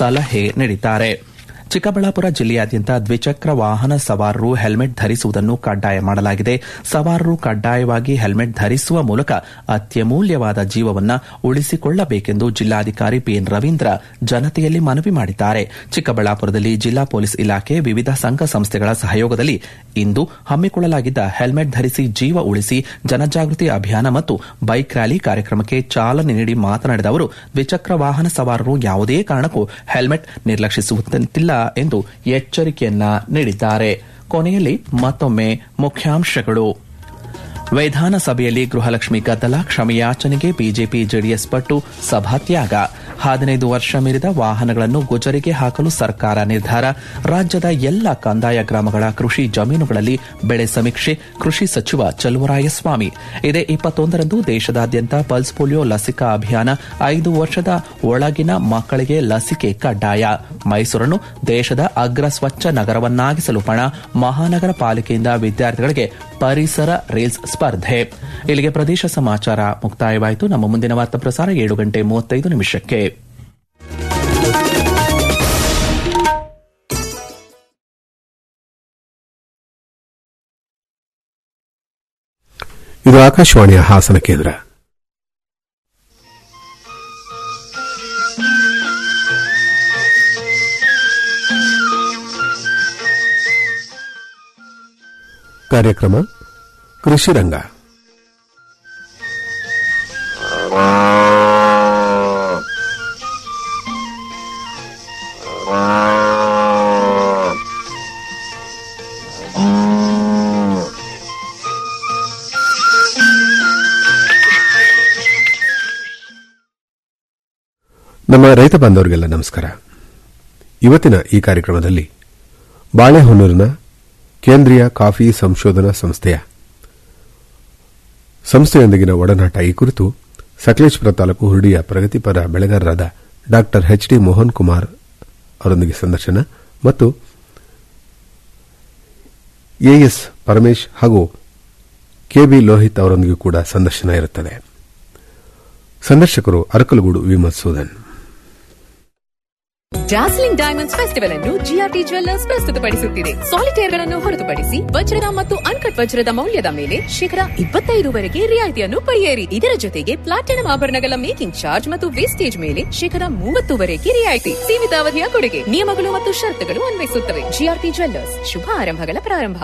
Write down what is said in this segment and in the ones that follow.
ಸಲಹೆ ನೀಡಿದ್ದಾರೆ ಚಿಕ್ಕಬಳ್ಳಾಪುರ ಜಿಲ್ಲೆಯಾದ್ಯಂತ ದ್ವಿಚಕ್ರ ವಾಹನ ಸವಾರರು ಹೆಲ್ಮೆಟ್ ಧರಿಸುವುದನ್ನು ಕಡ್ಡಾಯ ಮಾಡಲಾಗಿದೆ ಸವಾರರು ಕಡ್ಡಾಯವಾಗಿ ಹೆಲ್ಮೆಟ್ ಧರಿಸುವ ಮೂಲಕ ಅತ್ಯಮೂಲ್ಯವಾದ ಜೀವವನ್ನು ಉಳಿಸಿಕೊಳ್ಳಬೇಕೆಂದು ಜಿಲ್ಲಾಧಿಕಾರಿ ಪಿಎನ್ ರವೀಂದ್ರ ಜನತೆಯಲ್ಲಿ ಮನವಿ ಮಾಡಿದ್ದಾರೆ ಚಿಕ್ಕಬಳ್ಳಾಪುರದಲ್ಲಿ ಜಿಲ್ಲಾ ಪೊಲೀಸ್ ಇಲಾಖೆ ವಿವಿಧ ಸಂಘ ಸಂಸ್ಥೆಗಳ ಸಹಯೋಗದಲ್ಲಿ ಇಂದು ಹಮ್ಮಿಕೊಳ್ಳಲಾಗಿದ್ದ ಹೆಲ್ಮೆಟ್ ಧರಿಸಿ ಜೀವ ಉಳಿಸಿ ಜನಜಾಗೃತಿ ಅಭಿಯಾನ ಮತ್ತು ಬೈಕ್ ರ್ಯಾಲಿ ಕಾರ್ಯಕ್ರಮಕ್ಕೆ ಚಾಲನೆ ನೀಡಿ ಮಾತನಾಡಿದ ಅವರು ದ್ವಿಚಕ್ರ ವಾಹನ ಸವಾರರು ಯಾವುದೇ ಕಾರಣಕ್ಕೂ ಹೆಲ್ಮೆಟ್ ನಿರ್ಲಕ್ಷಿಸುವಂತಿಲ್ಲ ಎಂದು ಎಚ್ಚರಿಕೆಯನ್ನ ನೀಡಿದ್ದಾರೆ ಕೊನೆಯಲ್ಲಿ ಮತ್ತೊಮ್ಮೆ ಮುಖ್ಯಾಂಶಗಳು ವಿಧಾನಸಭೆಯಲ್ಲಿ ಗೃಹಲಕ್ಷ್ಮಿ ಗದ್ದಲ ಕ್ಷಮೆಯಾಚನೆಗೆ ಬಿಜೆಪಿ ಜೆಡಿಎಸ್ ಪಟ್ಟು ಸಭಾತ್ಯಾಗ ಹದಿನೈದು ವರ್ಷ ಮೀರಿದ ವಾಹನಗಳನ್ನು ಗುಜರಿಗೆ ಹಾಕಲು ಸರ್ಕಾರ ನಿರ್ಧಾರ ರಾಜ್ಯದ ಎಲ್ಲ ಕಂದಾಯ ಗ್ರಾಮಗಳ ಕೃಷಿ ಜಮೀನುಗಳಲ್ಲಿ ಬೆಳೆ ಸಮೀಕ್ಷೆ ಕೃಷಿ ಸಚಿವ ಚಲುವರಾಯಸ್ವಾಮಿ ಇದೇ ಇಪ್ಪತ್ತೊಂದರಂದು ದೇಶದಾದ್ಯಂತ ಪಲ್ಸ್ ಪೋಲಿಯೋ ಲಸಿಕಾ ಅಭಿಯಾನ ಐದು ವರ್ಷದ ಒಳಗಿನ ಮಕ್ಕಳಿಗೆ ಲಸಿಕೆ ಕಡ್ಡಾಯ ಮೈಸೂರನ್ನು ದೇಶದ ಅಗ್ರ ಸ್ವಚ್ಛ ನಗರವನ್ನಾಗಿಸಲು ಪಣ ಮಹಾನಗರ ಪಾಲಿಕೆಯಿಂದ ವಿದ್ಯಾರ್ಥಿಗಳಿಗೆ ಪರಿಸರ ರೀಲ್ಸ್ ಸ್ಪರ್ಧೆ ಇಲ್ಲಿಗೆ ಪ್ರದೇಶ ಸಮಾಚಾರ ಮುಕ್ತಾಯವಾಯಿತು ನಮ್ಮ ಮುಂದಿನ ವಾರ್ತಾ ಪ್ರಸಾರ ಏಳು ಗಂಟೆ ಮೂವತ್ತೈದು ನಿಮಿಷಕ್ಕೆ ಇದು ಆಕಾಶವಾಣಿಯ ಹಾಸನ ಕೇಂದ್ರ ಕಾರ್ಯಕ್ರಮ ಕೃಷಿ ರಂಗ ನಮ್ಮ ರೈತ ಬಾಂಧವರಿಗೆಲ್ಲ ನಮಸ್ಕಾರ ಇವತ್ತಿನ ಈ ಕಾರ್ಯಕ್ರಮದಲ್ಲಿ ಬಾಳೆಹೊನ್ನೂರಿನ ಕೇಂದ್ರೀಯ ಕಾಫಿ ಸಂಶೋಧನಾ ಸಂಸ್ಥೆಯ ಸಂಸ್ಥೆಯೊಂದಿಗಿನ ಒಡನಾಟ ಈ ಕುರಿತು ಸಕಲೇಶ್ಪುರ ತಾಲೂಕು ಹುರುಡಿಯ ಪ್ರಗತಿಪರ ಬೆಳೆಗಾರರಾದ ಡಾ ಎಚ್ ಡಿ ಮೋಹನ್ ಕುಮಾರ್ ಅವರೊಂದಿಗೆ ಸಂದರ್ಶನ ಮತ್ತು ಎಎಸ್ ಪರಮೇಶ್ ಹಾಗೂ ಕೆಬಿ ಲೋಹಿತ್ ಅವರೊಂದಿಗೂ ಕೂಡ ಸಂದರ್ಶನ ಇರುತ್ತದೆ ಸಂದರ್ಶಕರು Arkalgud V Madhusudan dazzling diamonds festival ಅನ್ನು ಜಿಆರ್ಟಿ ಜ್ವೆಲ್ಲರ್ಸ್ ಪ್ರಸ್ತುತಪಡಿಸುತ್ತಿದೆ ಸಾಲಿಟೇರ್ಗಳನ್ನು ಹೊರತುಪಡಿಸಿ ವಜ್ರದ ಮತ್ತು ಅನ್ಕಟ್ ವಜ್ರದ ಮೌಲ್ಯದ ಮೇಲೆ ಶೇಕಡ ಇಪ್ಪತ್ತೈದರವರೆಗೆ ರಿಯಾಯಿತಿಯನ್ನು ಪಡೆಯಿರಿ ಇದರ ಜೊತೆಗೆ ಪ್ಲಾಟಿನಂ ಆಭರಣಗಳ ಮೇಕಿಂಗ್ ಚಾರ್ಜ್ ಮತ್ತು ವೇಸ್ಟೇಜ್ ಮೇಲೆ ಶೇಕಡ ಮೂವತ್ತುವರೆಗೆ ರಿಯಾಯಿತಿ ಸೀಮಿತ ಅವಧಿಯ ಕೊಡುಗೆ ನಿಯಮಗಳು ಮತ್ತು ಷರತ್ತುಗಳು ಅನ್ವಯಿಸುತ್ತವೆ ಜಿಆರ್ಟಿ ಜ್ವೆಲ್ಲರ್ಸ್ ಶುಭ ಆರಂಭಗಳ ಪ್ರಾರಂಭ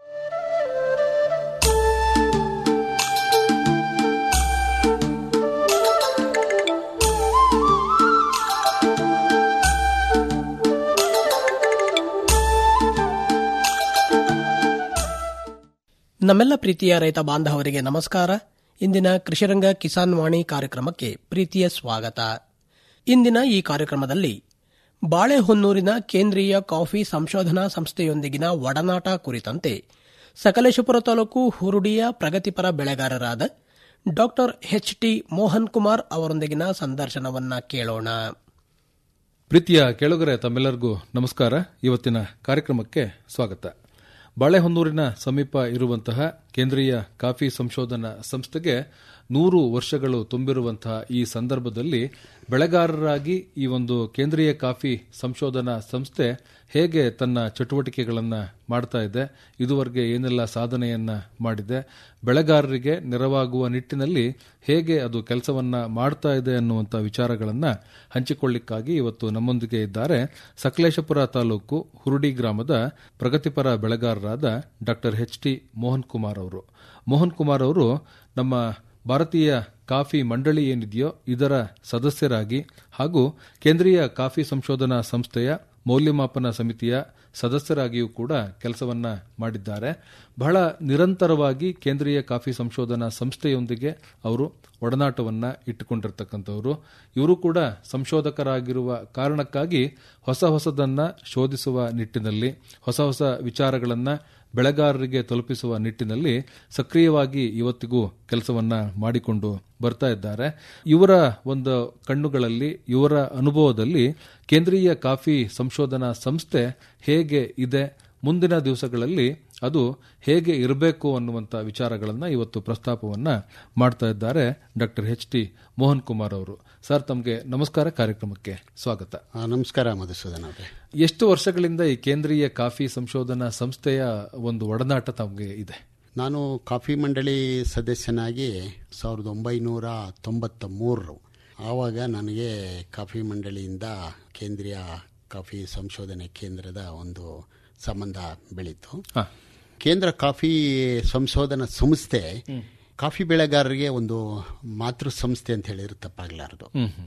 ನಮ್ಮೆಲ್ಲ ಪ್ರೀತಿಯ ರೈತ ಬಾಂಧವರಿಗೆ ನಮಸ್ಕಾರ ಇಂದಿನ ಕೃಷಿರಂಗ ಕಿಸಾನ್ ವಾಣಿ ಕಾರ್ಯಕ್ರಮಕ್ಕೆ ಪ್ರೀತಿಯ ಸ್ವಾಗತ ಇಂದಿನ ಈ ಕಾರ್ಯಕ್ರಮದಲ್ಲಿ ಬಾಳೆಹೊನ್ನೂರಿನ ಕೇಂದ್ರೀಯ ಕಾಫಿ ಸಂಶೋಧನಾ ಸಂಸ್ಥೆಯೊಂದಿಗಿನ ಒಡನಾಟ ಕುರಿತಂತೆ ಸಕಲೇಶಪುರ ತಾಲೂಕು ಹುರುಡಿಯ ಪ್ರಗತಿಪರ ಬೆಳೆಗಾರರಾದ doctor H T Mohan Kumar ಅವರೊಂದಿಗಿನ ಸಂದರ್ಶನವನ್ನ ಕೇಳೋಣ ಪ್ರೀತಿಯ ಕೇಳುಗರೆ ತಮ್ಮೆಲ್ಲರಿಗೂ ನಮಸ್ಕಾರ ಇವತ್ತಿನ ಕಾರ್ಯಕ್ರಮಕ್ಕೆ ಸ್ವಾಗತ ಬಾಳೆಹೊನ್ನೂರಿನ ಸಮೀಪ ಇರುವಂತಹ ಕೇಂದ್ರೀಯ ಕಾಫಿ ಸಂಶೋಧನಾ ಸಂಸ್ಥೆಗೆ ನೂರು ವರ್ಷಗಳು ತುಂಬಿರುವಂತಹ ಈ ಸಂದರ್ಭದಲ್ಲಿ ಬೆಳೆಗಾರರಾಗಿ ಈ ಒಂದು ಕೇಂದ್ರೀಯ ಕಾಫಿ ಸಂಶೋಧನಾ ಸಂಸ್ಥೆ ಹೇಗೆ ತನ್ನ ಚಟುವಟಿಕೆಗಳನ್ನು ಮಾಡ್ತಾ ಇದೆ ಇದುವರೆಗೆ ಏನೆಲ್ಲ ಸಾಧನೆಯನ್ನ ಮಾಡಿದೆ ಬೆಳೆಗಾರರಿಗೆ ನೆರವಾಗುವ ನಿಟ್ಟಿನಲ್ಲಿ ಹೇಗೆ ಅದು ಕೆಲಸವನ್ನ ಮಾಡ್ತಾ ಇದೆ ಅನ್ನುವಂಥ ವಿಚಾರಗಳನ್ನ ಹಂಚಿಕೊಳ್ಳಿಕ್ಕಾಗಿ ಇವತ್ತು ನಮ್ಮೊಂದಿಗೆ ಇದ್ದಾರೆ ಸಕಲೇಶಪುರ ತಾಲೂಕು ಹುರುಡಿ ಗ್ರಾಮದ ಪ್ರಗತಿಪರ ಬೆಳೆಗಾರರಾದ doctor H T Mohan Kumar ಅವರು ಮೋಹನ್ ಕುಮಾರ್ ಅವರು ನಮ್ಮ ಭಾರತೀಯ ಕಾಫಿ ಮಂಡಳಿ ಏನಿದೆಯೋ ಇದರ ಸದಸ್ಯರಾಗಿ ಹಾಗೂ ಕೇಂದ್ರೀಯ ಕಾಫಿ ಸಂಶೋಧನಾ ಸಂಸ್ಥೆಯ ಮೌಲ್ಯಮಾಪನ ಸಮಿತಿಯ ಸದಸ್ಯರಾಗಿಯೂ ಕೂಡ ಕೆಲಸವನ್ನ ಮಾಡಿದ್ದಾರೆ ಬಹಳ ನಿರಂತರವಾಗಿ ಕೇಂದ್ರೀಯ ಕಾಫಿ ಸಂಶೋಧನಾ ಸಂಸ್ಥೆಯೊಂದಿಗೆ ಅವರು ಒಡನಾಟವನ್ನ ಇಟ್ಟುಕೊಂಡಿರ್ತಕ್ಕಂಥವರು ಇವರು ಕೂಡ ಸಂಶೋಧಕರಾಗಿರುವ ಕಾರಣಕ್ಕಾಗಿ ಹೊಸ ಹೊಸದನ್ನ ಶೋಧಿಸುವ ನಿಟ್ಟಿನಲ್ಲಿ ಹೊಸ ಹೊಸ ವಿಚಾರಗಳನ್ನ ಬೆಳೆಗಾರರಿಗೆ ತಲುಪಿಸುವ ನಿಟ್ಟಿನಲ್ಲಿ ಸಕ್ರಿಯವಾಗಿ ಇವತ್ತಿಗೂ ಕೆಲಸವನ್ನ ಮಾಡಿಕೊಂಡು ಬರ್ತಾ ಇದ್ದಾರೆ ಇವರ ಒಂದು ಕಣ್ಣುಗಳಲ್ಲಿ ಇವರ ಅನುಭವದಲ್ಲಿ ಕೇಂದ್ರೀಯ ಕಾಫಿ ಸಂಶೋಧನಾ ಸಂಸ್ಥೆ ಹೇಗೆ ಇದೆ ಮುಂದಿನ ದಿವಸಗಳಲ್ಲಿ ಅದು ಹೇಗೆ ಇರಬೇಕು ಅನ್ನುವಂಥ ವಿಚಾರಗಳನ್ನ ಇವತ್ತು ಪ್ರಸ್ತಾಪವನ್ನ ಮಾಡ್ತಾ ಇದ್ದಾರೆ doctor H T Mohan Kumar ಅವರು ಸರ್ ತಮಗೆ ನಮಸ್ಕಾರ ಕಾರ್ಯಕ್ರಮಕ್ಕೆ ಸ್ವಾಗತ ಆ, ನಮಸ್ಕಾರ ಮಧುಸೂದನ್ ಅವರೇ ಎಷ್ಟು ವರ್ಷಗಳಿಂದ ಈ ಕೇಂದ್ರೀಯ ಕಾಫಿ ಸಂಶೋಧನಾ ಸಂಸ್ಥೆಯ ಒಂದು ಒಡನಾಟ ತಮಗೆ ಇದೆ ನಾನು ಕಾಫಿ ಮಂಡಳಿ ಸದಸ್ಯನಾಗಿ ಸಾವಿರದ ಒಂಬೈನೂರ ತೊಂಬತ್ತ ಮೂರರು ಆವಾಗ ನನಗೆ ಕಾಫಿ ಮಂಡಳಿಯಿಂದ ಕೇಂದ್ರೀಯ ಕಾಫಿ ಸಂಶೋಧನೆ ಕೇಂದ್ರದ ಒಂದು ಸಂಬಂಧ ಬೆಳೀತು ಹಾ. ಕೇಂದ್ರ ಕಾಫಿ ಸಂಶೋಧನಾ ಸಂಸ್ಥೆ ಕಾಫಿ ಬೆಳೆಗಾರರಿಗೆ ಒಂದು ಮಾತೃ ಸಂಸ್ಥೆ ಅಂತ ಹೇಳಿದ್ರೆ ತಪ್ಪಾಗಲಾರದು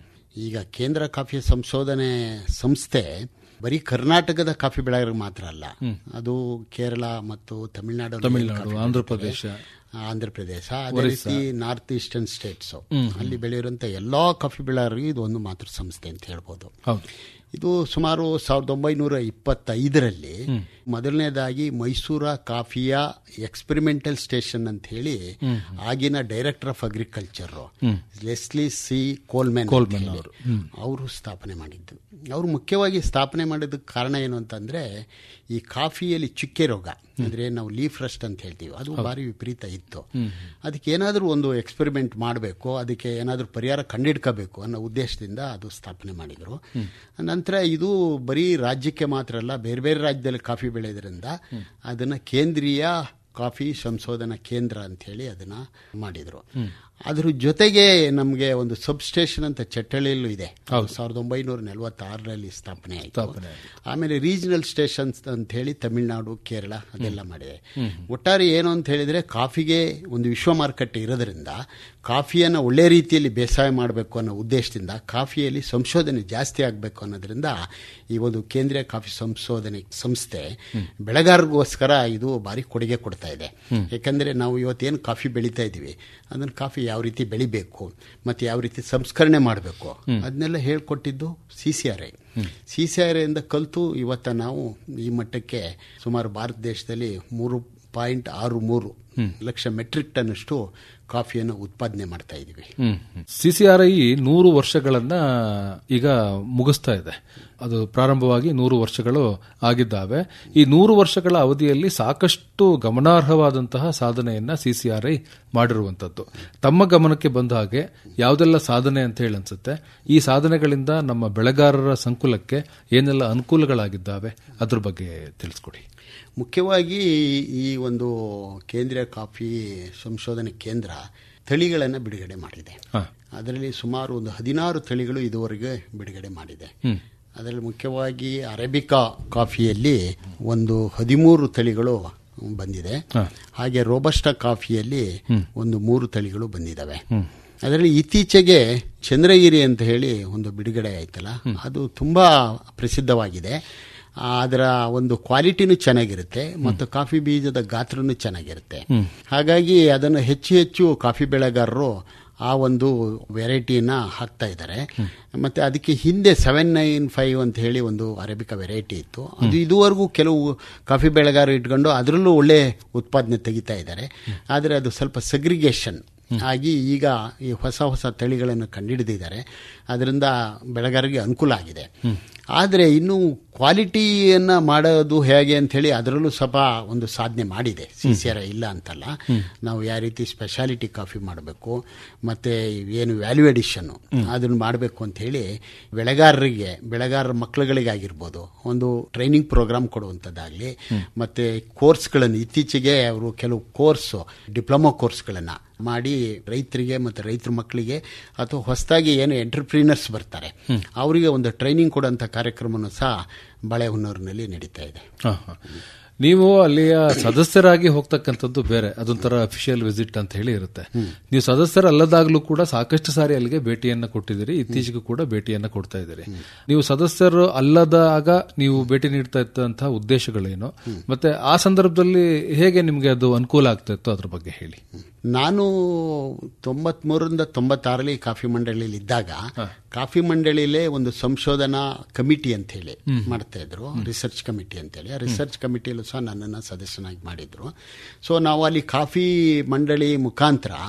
ಈಗ ಕೇಂದ್ರ ಕಾಫಿ ಸಂಶೋಧನೆ ಸಂಸ್ಥೆ ಬರೀ ಕರ್ನಾಟಕದ ಕಾಫಿ ಬೆಳೆಗಾರರಿಗೆ ಮಾತ್ರ ಅಲ್ಲ ಅದು ಕೇರಳ ಮತ್ತು ತಮಿಳುನಾಡು ತಮಿಳುನಾಡು ಆಂಧ್ರ ಪ್ರದೇಶ ಆಂಧ್ರ ಪ್ರದೇಶ ಅದೇ ರೀತಿ ನಾರ್ತ್ ಈಸ್ಟರ್ನ್ ಸ್ಟೇಟ್ಸ್ ಅಲ್ಲಿ ಬೆಳೆಯುವಂತ ಎಲ್ಲಾ ಕಾಫಿ ಬೆಳೆಗಾರರಿಗೆ ಇದು ಒಂದು ಮಾತೃ ಸಂಸ್ಥೆ ಅಂತ ಹೇಳ್ಬೋದು ಹೌದು ಇದು ಸುಮಾರು ಸಾವಿರದ ಒಂಬೈನೂರ ಇಪ್ಪತ್ತೈದರಲ್ಲಿ ಮೊದಲನೇದಾಗಿ ಮೈಸೂರ ಕಾಫಿಯ ಎಕ್ಸ್ಪೆರಿಮೆಂಟಲ್ ಸ್ಟೇಷನ್ ಅಂತ ಹೇಳಿ ಆಗಿನ director of agriculture Leslie C Coleman Coleman ಅವರು. ಅವರು ಸ್ಥಾಪನೆ ಮಾಡಿದ್ದು ಅವರು ಮುಖ್ಯವಾಗಿ ಸ್ಥಾಪನೆ ಮಾಡಿದ್ದಕ್ಕೆ ಕಾರಣ ಏನು ಅಂತಂದ್ರೆ ಈ ಕಾಫಿಯಲ್ಲಿ ಚುಕ್ಕೆ ರೋಗ ಅಂದ್ರೆ ನಾವು ಲೀಫ್ ರಸ್ಟ್ ಅಂತ ಹೇಳ್ತೀವಿ ಅದು ಭಾರಿ ವಿಪರೀತ ಇತ್ತು ಅದಕ್ಕೆ ಏನಾದರೂ ಒಂದು ಎಕ್ಸ್ಪೆರಿಮೆಂಟ್ ಮಾಡಬೇಕು ಅದಕ್ಕೆ ಏನಾದರೂ ಪರಿಹಾರ ಕಂಡಿಡ್ಕೋಬೇಕು ಅನ್ನೋ ಉದ್ದೇಶದಿಂದ ಅದು ಸ್ಥಾಪನೆ ಮಾಡಿದರು ನಂತರ ಇದು ಬರೀ ರಾಜ್ಯಕ್ಕೆ ಮಾತ್ರ ಅಲ್ಲ ಬೇರೆ ಬೇರೆ ರಾಜ್ಯದಲ್ಲಿ ಕಾಫಿ ಬೆಳೆಯೋದ್ರಿಂದ ಅದನ್ನ ಕೇಂದ್ರೀಯ ಕಾಫಿ ಸಂಶೋಧನಾ ಕೇಂದ್ರ ಅಂತ ಹೇಳಿ ಅದನ್ನ ಮಾಡಿದ್ರು ಅದ್ರ ಜೊತೆಗೆ ನಮಗೆ ಒಂದು ಸಬ್ ಸ್ಟೇಷನ್ ಅಂತ ಚಟ್ಟಳ್ಳಿಯಲ್ಲೂ ಇದೆ ಸಾವಿರದ ಒಂಬೈನೂರ ನಲವತ್ತಾರರಲ್ಲಿ ಸ್ಥಾಪನೆ ಆಯಿತು ಸ್ಥಾಪನೆ ಆಮೇಲೆ ರೀಜನಲ್ ಸ್ಟೇಷನ್ಸ್ ಅಂತ ಹೇಳಿ ತಮಿಳುನಾಡು ಕೇರಳ ಅದೆಲ್ಲ ಮಾಡಿದೆ ಒಟ್ಟಾರೆ ಏನು ಅಂತ ಹೇಳಿದ್ರೆ ಕಾಫಿಗೆ ಒಂದು ವಿಶ್ವ ಮಾರುಕಟ್ಟೆ ಇರೋದ್ರಿಂದ ಕಾಫಿಯನ್ನು ಒಳ್ಳೆ ರೀತಿಯಲ್ಲಿ ಬೇಸಾಯ ಮಾಡಬೇಕು ಅನ್ನೋ ಉದ್ದೇಶದಿಂದ ಕಾಫಿಯಲ್ಲಿ ಸಂಶೋಧನೆ ಜಾಸ್ತಿ ಆಗಬೇಕು ಅನ್ನೋದ್ರಿಂದ ಈ ಒಂದು ಕೇಂದ್ರೀಯ ಕಾಫಿ ಸಂಶೋಧನೆ ಸಂಸ್ಥೆ ಬೆಳೆಗಾರರಿಗೋಸ್ಕರ ಇದು ಭಾರಿ ಕೊಡುಗೆ ಕೊಡ್ತಾ ಇದೆ ಯಾಕಂದ್ರೆ ನಾವು ಇವತ್ತೇನು ಕಾಫಿ ಬೆಳೀತಾ ಇದ್ದೀವಿ ಅದನ್ನು ಕಾಫಿ ಯಾವ ರೀತಿ ಬೆಳಿಬೇಕು ಮತ್ತೆ ಯಾವ ರೀತಿ ಸಂಸ್ಕರಣೆ ಮಾಡಬೇಕು ಅದನ್ನೆಲ್ಲ ಹೇಳ್ಕೊಟ್ಟಿದ್ದು C C R I C C R ಐಯಿಂದ ಕಲಿತು ಇವತ್ತ ನಾವು ಈ ಮಟ್ಟಕ್ಕೆ ಸುಮಾರು ಭಾರತ ದೇಶದಲ್ಲಿ ಮೂರು ಪಾಯಿಂಟ್ ಆರು ಮೂರು ಲಕ್ಷ ಮೆಟ್ರಿಕ್ ಟನ್ ಅಷ್ಟು ಕಾಫಿಯನ್ನು ಉತ್ಪಾದನೆ ಮಾಡ್ತಾ ಇದ್ದೀವಿ ಸಿಸಿಆರ್ಐ ನೂರು ವರ್ಷಗಳನ್ನ ಈಗ ಮುಗಿಸ್ತಾ ಇದೆ ಅದು ಪ್ರಾರಂಭವಾಗಿ ನೂರು ವರ್ಷಗಳು ಆಗಿದ್ದಾವೆ ಈ ನೂರು ವರ್ಷಗಳ ಅವಧಿಯಲ್ಲಿ ಸಾಕಷ್ಟು ಗಮನಾರ್ಹವಾದಂತಹ ಸಾಧನೆಯನ್ನ ಸಿಸಿಆರ್ಐ ಮಾಡಿರುವಂತದ್ದು ತಮ್ಮ ಗಮನಕ್ಕೆ ಬಂದ ಹಾಗೆ ಯಾವುದೆಲ್ಲ ಸಾಧನೆ ಅಂತ ಹೇಳಿ ಅನ್ಸುತ್ತೆ ಈ ಸಾಧನೆಗಳಿಂದ ನಮ್ಮ ಬೆಳೆಗಾರರ ಸಂಕುಲಕ್ಕೆ ಏನೆಲ್ಲ ಅನುಕೂಲಗಳಾಗಿದ್ದಾವೆ ಅದ್ರ ಬಗ್ಗೆ ತಿಳಿಸ್ಕೊಡಿ ಮುಖ್ಯವಾಗಿ ಈ ಒಂದು ಕೇಂದ್ರೀಯ ಕಾಫಿ ಸಂಶೋಧನೆ ಕೇಂದ್ರ ತಳಿಗಳನ್ನು ಬಿಡುಗಡೆ ಮಾಡಿದೆ ಅದರಲ್ಲಿ ಸುಮಾರು ಒಂದು ಹದಿನಾರು ತಳಿಗಳು ಇದುವರೆಗೆ ಬಿಡುಗಡೆ ಮಾಡಿದೆ ಅದರಲ್ಲಿ ಮುಖ್ಯವಾಗಿ ಅರೇಬಿಕಾ ಕಾಫಿಯಲ್ಲಿ ಒಂದು ಹದಿಮೂರು ತಳಿಗಳು ಬಂದಿದೆ ಹಾಗೆ ರೋಬಸ್ಟಾ ಕಾಫಿಯಲ್ಲಿ ಒಂದು ಮೂರು ತಳಿಗಳು ಬಂದಿದ್ದಾವೆ ಅದರಲ್ಲಿ ಇತ್ತೀಚೆಗೆ ಚಂದ್ರಗಿರಿ ಅಂತ ಹೇಳಿ ಒಂದು ಬಿಡುಗಡೆ ಆಯ್ತಲ್ಲ ಅದು ತುಂಬಾ ಪ್ರಸಿದ್ಧವಾಗಿದೆ ಅದರ ಒಂದು ಕ್ವಾಲಿಟಿನೂ ಚೆನ್ನಾಗಿರುತ್ತೆ ಮತ್ತು ಕಾಫಿ ಬೀಜದ ಗಾತ್ರನೂ ಚೆನ್ನಾಗಿರುತ್ತೆ ಹಾಗಾಗಿ ಅದನ್ನು ಹೆಚ್ಚು ಹೆಚ್ಚು ಕಾಫಿ ಬೆಳೆಗಾರರು ಆ ಒಂದು ವೆರೈಟಿನ ಹಾಕ್ತಾ ಇದ್ದಾರೆ ಮತ್ತೆ ಅದಕ್ಕೆ ಹಿಂದೆ ಸೆವೆನ್ ನೈನ್ ಫೈವ್ ಅಂತ ಹೇಳಿ ಒಂದು ಅರೇಬಿಕಾ ವೆರೈಟಿ ಇತ್ತು ಅದು ಇದುವರೆಗೂ ಕೆಲವು ಕಾಫಿ ಬೆಳೆಗಾರರು ಇಟ್ಕೊಂಡು ಅದರಲ್ಲೂ ಒಳ್ಳೆ ಉತ್ಪಾದನೆ ತೆಗಿತಾ ಇದ್ದಾರೆ ಆದರೆ ಅದು ಸ್ವಲ್ಪ ಸಗ್ರಿಗೇಷನ್ ಆಗಿ ಈಗ ಈ ಹೊಸ ಹೊಸ ತಳಿಗಳನ್ನು ಕಂಡುಹಿಡಿದಿದ್ದಾರೆ ಅದರಿಂದ ಬೆಳೆಗಾರರಿಗೆ ಅನುಕೂಲ ಆಗಿದೆ ಆದರೆ ಇನ್ನು ಕ್ವಾಲಿಟಿಯನ್ನ ಮಾಡೋದು ಹೇಗೆ ಅಂತ ಹೇಳಿ ಅದರಲ್ಲೂ ಸ್ವಲ್ಪ ಒಂದು ಸಾಧನೆ ಮಾಡಿದೆ ಸಿ ಸಿ ಆರ್ ಇಲ್ಲ ಅಂತಲ್ಲ ನಾವು ಯಾವ ರೀತಿ ಸ್ಪೆಷಾಲಿಟಿ ಕಾಫಿ ಮಾಡಬೇಕು ಮತ್ತೆ ಏನು ವ್ಯಾಲ್ಯೂ ಎಡಿಷನ್ ಅದನ್ನು ಮಾಡಬೇಕು ಅಂತ ಹೇಳಿ ಬೆಳೆಗಾರರಿಗೆ ಬೆಳೆಗಾರರ ಮಕ್ಕಳುಗಳಿಗಾಗಿರ್ಬೋದು ಒಂದು ಟ್ರೈನಿಂಗ್ ಪ್ರೋಗ್ರಾಮ್ ಕೊಡುವಂಥದ್ದಾಗಲಿ ಮತ್ತೆ ಕೋರ್ಸ್ಗಳನ್ನು ಇತ್ತೀಚೆಗೆ ಅವರು ಕೆಲವು ಕೋರ್ಸ್ ಡಿಪ್ಲೊಮಾ ಕೋರ್ಸ್ಗಳನ್ನು ಮಾಡಿ ರೈತರಿಗೆ ಮತ್ತು ರೈತರ ಮಕ್ಕಳಿಗೆ ಅಥವಾ ಹೊಸದಾಗಿ ಏನು ಎಂಟರ್ಪ್ರೀನರ್ಸ್ ಬರ್ತಾರೆ ಅವರಿಗೆ ಒಂದು ಟ್ರೈನಿಂಗ್ ಕೊಡುವಂಥ ಕಾರ್ಯಕ್ರಮನೂ ಸಹ ಬಾಳೆಹೊನ್ನೂರಿನಲ್ಲಿ ನಡೀತಾ ಇದೆ ಹ, ಹ. ನೀವು ಅಲ್ಲಿಯ ಸದಸ್ಯರಾಗಿ ಹೋಗ್ತಕ್ಕಂಥದ್ದು ಬೇರೆ ಅದೊಂಥರ ಅಫಿಷಿಯಲ್ ವಿಸಿಟ್ ಅಂತ ಹೇಳಿ ಇರುತ್ತೆ ನೀವು ಸದಸ್ಯರಲ್ಲದಾಗ್ಲೂ ಕೂಡ ಸಾಕಷ್ಟು ಸಾರಿ ಅಲ್ಲಿಗೆ ಭೇಟಿಯನ್ನ ಕೊಟ್ಟಿದ್ದೀರಿ ಇತ್ತೀಚೆಗೂ ಕೂಡ ಭೇಟಿಯನ್ನ ಕೊಡ್ತಾ ಇದ್ದೀರಿ ನೀವು ಸದಸ್ಯರು ಅಲ್ಲದಾಗ ನೀವು ಭೇಟಿ ನೀಡ್ತಾ ಇದ್ದಂತಹ ಉದ್ದೇಶಗಳೇನು ಮತ್ತೆ ಆ ಸಂದರ್ಭದಲ್ಲಿ ಹೇಗೆ ನಿಮ್ಗೆ ಅದು ಅನುಕೂಲ ಆಗ್ತಾ ಇತ್ತು ಅದ್ರ ಬಗ್ಗೆ ಹೇಳಿ ನಾನು ತೊಂಬತ್ಮೂರರಿಂದ ತೊಂಬತ್ತಾರರಲ್ಲಿ ಕಾಫಿ ಮಂಡಳಿಯಲ್ಲಿ ಇದ್ದಾಗ ಕಾಫಿ ಮಂಡಳಿಲೇ ಒಂದು ಸಂಶೋಧನಾ ಕಮಿಟಿ ಅಂತ ಹೇಳಿ ಮಾಡ್ತಾ ಇದ್ರು ರಿಸರ್ಚ್ ಕಮಿಟಿ ಅಂತ ಹೇಳಿ ಆ ರಿಸರ್ಚ್ ಕಮಿಟಿಯಲ್ಲೂ ಸಹ ನನ್ನನ್ನು ಸದಸ್ಯನಾಗಿ ಮಾಡಿದ್ರು ಸೊ ನಾವು ಅಲ್ಲಿ ಕಾಫಿ ಮಂಡಳಿ ಮುಖಾಂತರ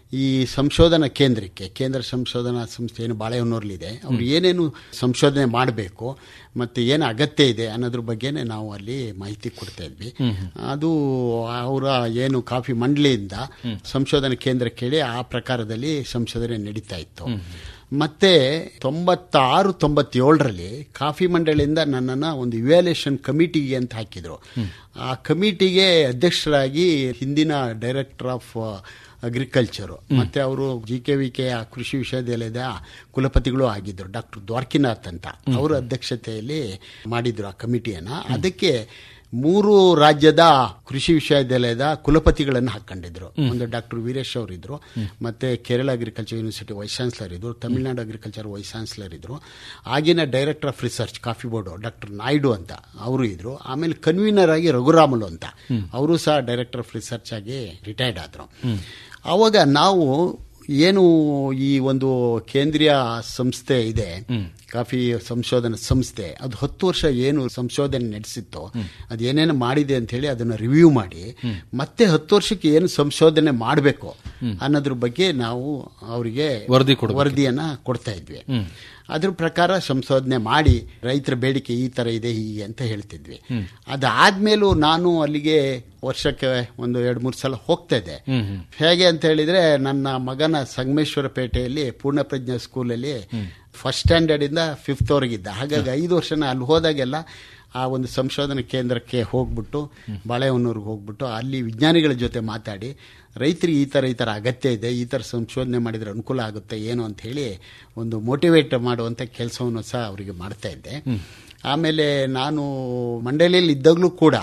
ಈ ಸಂಶೋಧನಾ ಕೇಂದ್ರಕ್ಕೆ ಕೇಂದ್ರ ಸಂಶೋಧನಾ ಸಂಸ್ಥೆ ಏನು ಬಾಳೆಹೊನ್ನೂರಲ್ಲಿದೆ ಅವ್ರು ಏನೇನು ಸಂಶೋಧನೆ ಮಾಡಬೇಕು ಮತ್ತು ಏನು ಅಗತ್ಯ ಇದೆ ಅನ್ನೋದ್ರ ಬಗ್ಗೆನೇ ನಾವು ಅಲ್ಲಿ ಮಾಹಿತಿ ಕೊಡ್ತಾ ಇದ್ವಿ ಅದು ಅವರ ಏನು ಕಾಫಿ ಮಂಡಳಿಯಿಂದ ಸಂಶೋಧನಾ ಕೇಂದ್ರ ಕೇಳಿ ಆ ಪ್ರಕಾರದಲ್ಲಿ ಸಂಶೋಧನೆ ನಡೀತಾ ಇತ್ತು ಮತ್ತೆ ತೊಂಬತ್ತಾರು ತೊಂಬತ್ತೇಳರಲ್ಲಿ ಕಾಫಿ ಮಂಡಳಿಯಿಂದ ನನ್ನನ್ನು ಒಂದು ಇವ್ಯಾಲ್ಯೂಷನ್ ಕಮಿಟಿಗೆ ಅಂತ ಹಾಕಿದ್ರು ಆ ಕಮಿಟಿಗೆ ಅಧ್ಯಕ್ಷರಾಗಿ ಹಿಂದಿನ ಡೈರೆಕ್ಟರ್ ಆಫ್ ಅಗ್ರಿಕಲ್ಚರು ಮತ್ತೆ ಅವರು ಜಿ ಕೆ ವಿ ಕೆ ಕೃಷಿ ವಿಶ್ವವಿದ್ಯಾಲಯದ ಕುಲಪತಿಗಳು ಆಗಿದ್ದರು ಡಾಕ್ಟರ್ ದ್ವಾರ್ಕಿನಾಥ್ ಅಂತ ಅವರ ಅಧ್ಯಕ್ಷತೆಯಲ್ಲಿ ಮಾಡಿದ್ರು ಆ ಕಮಿಟಿಯನ್ನ ಅದಕ್ಕೆ ಮೂರು ರಾಜ್ಯದ ಕೃಷಿ ವಿಶ್ವವಿದ್ಯಾಲಯದ ಕುಲಪತಿಗಳನ್ನು ಹಾಕೊಂಡಿದ್ರು ಒಂದು ಡಾಕ್ಟರ್ ವೀರೇಶ್ ಅವರು ಇದ್ರು ಮತ್ತೆ Kerala agriculture university vice chancellor ಇದ್ರು ತಮಿಳುನಾಡು ಅಗ್ರಿಕಲ್ಚರ್ ವೈಸ್ ಚಾನ್ಸಲರ್ ಇದ್ರು ಆಗಿನ director of research coffee board doctor Naidu ಅಂತ ಅವರು ಇದ್ರು ಆಮೇಲೆ ಕನ್ವೀನರ್ ಆಗಿ ರಘುರಾಮುಲು ಅಂತ ಅವರು ಸಹ ಡೈರೆಕ್ಟರ್ ಆಫ್ ರಿಸರ್ಚ್ ಆಗಿ ರಿಟೈರ್ಡ್ ಆದ್ರು ಅವಾಗ ನಾವು ಏನು ಈ ಒಂದು ಕೇಂದ್ರೀಯ ಸಂಸ್ಥೆ ಇದೆ ಕಾಫಿ ಸಂಶೋಧನಾ ಸಂಸ್ಥೆ ಅದು ಹತ್ತು ವರ್ಷ ಏನು ಸಂಶೋಧನೆ ನಡೆಸಿತ್ತೋ ಅದು ಏನೇನು ಮಾಡಿದೆ ಅಂತ ಹೇಳಿ ಅದನ್ನ ರಿವ್ಯೂ ಮಾಡಿ ಮತ್ತೆ ಹತ್ತು ವರ್ಷಕ್ಕೆ ಏನು ಸಂಶೋಧನೆ ಮಾಡಬೇಕು ಅನ್ನೋದ್ರ ಬಗ್ಗೆ ನಾವು ಅವರಿಗೆ ವರದಿ ಕೊಡ್ಬೇಕು. ವರದಿಯನ್ನ ಕೊಡ್ತಾ ಇದ್ವಿ ಅದ್ರ ಪ್ರಕಾರ ಸಂಶೋಧನೆ ಮಾಡಿ ರೈತರ ಬೇಡಿಕೆ ಈ ತರ ಇದೆ ಹೀಗೆ ಅಂತ ಹೇಳ್ತಿದ್ವಿ ಅದಾದ್ಮೇಲೂ ನಾನು ಅಲ್ಲಿಗೆ ವರ್ಷಕ್ಕೆ ಒಂದು ಎರಡು ಮೂರು ಸಲ ಹೋಗ್ತಾ ಇದ್ದೆ ಹೇಗೆ ಅಂತ ಹೇಳಿದ್ರೆ ನನ್ನ ಮಗನ ಸಂಗಮೇಶ್ವರ ಪೇಟೆಯಲ್ಲಿ ಪೂರ್ಣಪ್ರಜ್ಞಾ ಸ್ಕೂಲಲ್ಲಿ ಫಸ್ಟ್ ಸ್ಟ್ಯಾಂಡರ್ಡ್ ಇಂದ ಫಿಫ್ತ್ ವರೆಗಿದ್ದ ಹಾಗಾಗಿ ಐದು ವರ್ಷನ ಅಲ್ಲಿ ಹೋದಾಗೆಲ್ಲ ಆ ಒಂದು ಸಂಶೋಧನಾ ಕೇಂದ್ರಕ್ಕೆ ಹೋಗ್ಬಿಟ್ಟು ಬಾಳೆಹೊನ್ನೂರಿಗೆ ಹೋಗ್ಬಿಟ್ಟು ಅಲ್ಲಿ ವಿಜ್ಞಾನಿಗಳ ಜೊತೆ ಮಾತಾಡಿ ರೈತರಿಗೆ ಈ ಥರ ಈ ಥರ ಅಗತ್ಯ ಇದೆ ಈ ಥರ ಸಂಶೋಧನೆ ಮಾಡಿದರೆ ಅನುಕೂಲ ಆಗುತ್ತೆ ಏನು ಅಂತ ಹೇಳಿ ಒಂದು ಮೋಟಿವೇಟ್ ಮಾಡುವಂಥ ಕೆಲಸವನ್ನು ಸಹ ಅವರಿಗೆ ಮಾಡ್ತಾ ಇದ್ದೆ ಆಮೇಲೆ ನಾನು ಮಂಡಳಿಯಲ್ಲಿ ಇದ್ದಾಗಲೂ ಕೂಡ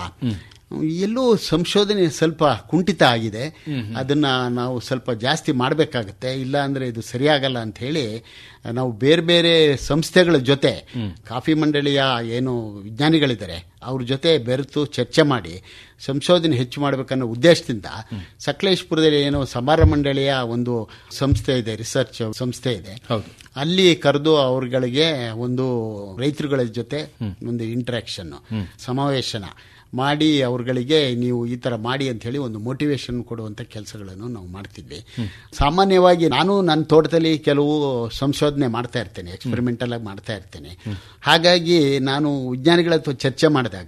ಎಲ್ಲೋ ಸಂಶೋಧನೆ ಸ್ವಲ್ಪ ಕುಂಠಿತ ಆಗಿದೆ ಅದನ್ನ ನಾವು ಸ್ವಲ್ಪ ಜಾಸ್ತಿ ಮಾಡಬೇಕಾಗತ್ತೆ ಇಲ್ಲ ಅಂದ್ರೆ ಇದು ಸರಿಯಾಗಲ್ಲ ಅಂತ ಹೇಳಿ ನಾವು ಬೇರೆ ಬೇರೆ ಸಂಸ್ಥೆಗಳ ಜೊತೆ ಕಾಫಿ ಮಂಡಳಿಯ ಏನು ವಿಜ್ಞಾನಿಗಳಿದ್ದಾರೆ ಅವ್ರ ಜೊತೆ ಬೆರೆತು ಚರ್ಚೆ ಮಾಡಿ ಸಂಶೋಧನೆ ಹೆಚ್ಚು ಮಾಡಬೇಕನ್ನೋ ಉದ್ದೇಶದಿಂದ ಸಕಲೇಶ್ಪುರದಲ್ಲಿ ಏನೋ ಸಮಾರ ಮಂಡಳಿಯ ಒಂದು ಸಂಸ್ಥೆ ಇದೆ ರಿಸರ್ಚ್ ಸಂಸ್ಥೆ ಇದೆ ಹೌದು. ಅಲ್ಲಿ ಕರೆದು ಅವ್ರಗಳಿಗೆ ಒಂದು ರೈತರುಗಳ ಜೊತೆ ಒಂದು ಇಂಟ್ರಾಕ್ಷನ್ ಸಮಾವೇಶನ ಮಾಡಿ ಅವ್ರಗಳಿಗೆ ನೀವು ಈ ತರ ಮಾಡಿ ಅಂತ ಹೇಳಿ ಒಂದು ಮೋಟಿವೇಶನ್ ಕೊಡುವಂತ ಕೆಲಸಗಳನ್ನು ನಾವು ಮಾಡ್ತಿದ್ವಿ ಸಾಮಾನ್ಯವಾಗಿ ನಾನು ನನ್ನ ತೋಟದಲ್ಲಿ ಕೆಲವು ಸಂಶೋಧನೆ ಮಾಡ್ತಾ ಇರ್ತೇನೆ ಎಕ್ಸ್ಪೆರಿಮೆಂಟಲ್ ಆಗಿ ಮಾಡ್ತಾ ಇರ್ತೇನೆ ಹಾಗಾಗಿ ನಾನು ವಿಜ್ಞಾನಿಗಳ ಹತ್ರ ಚರ್ಚೆ ಮಾಡಿದಾಗ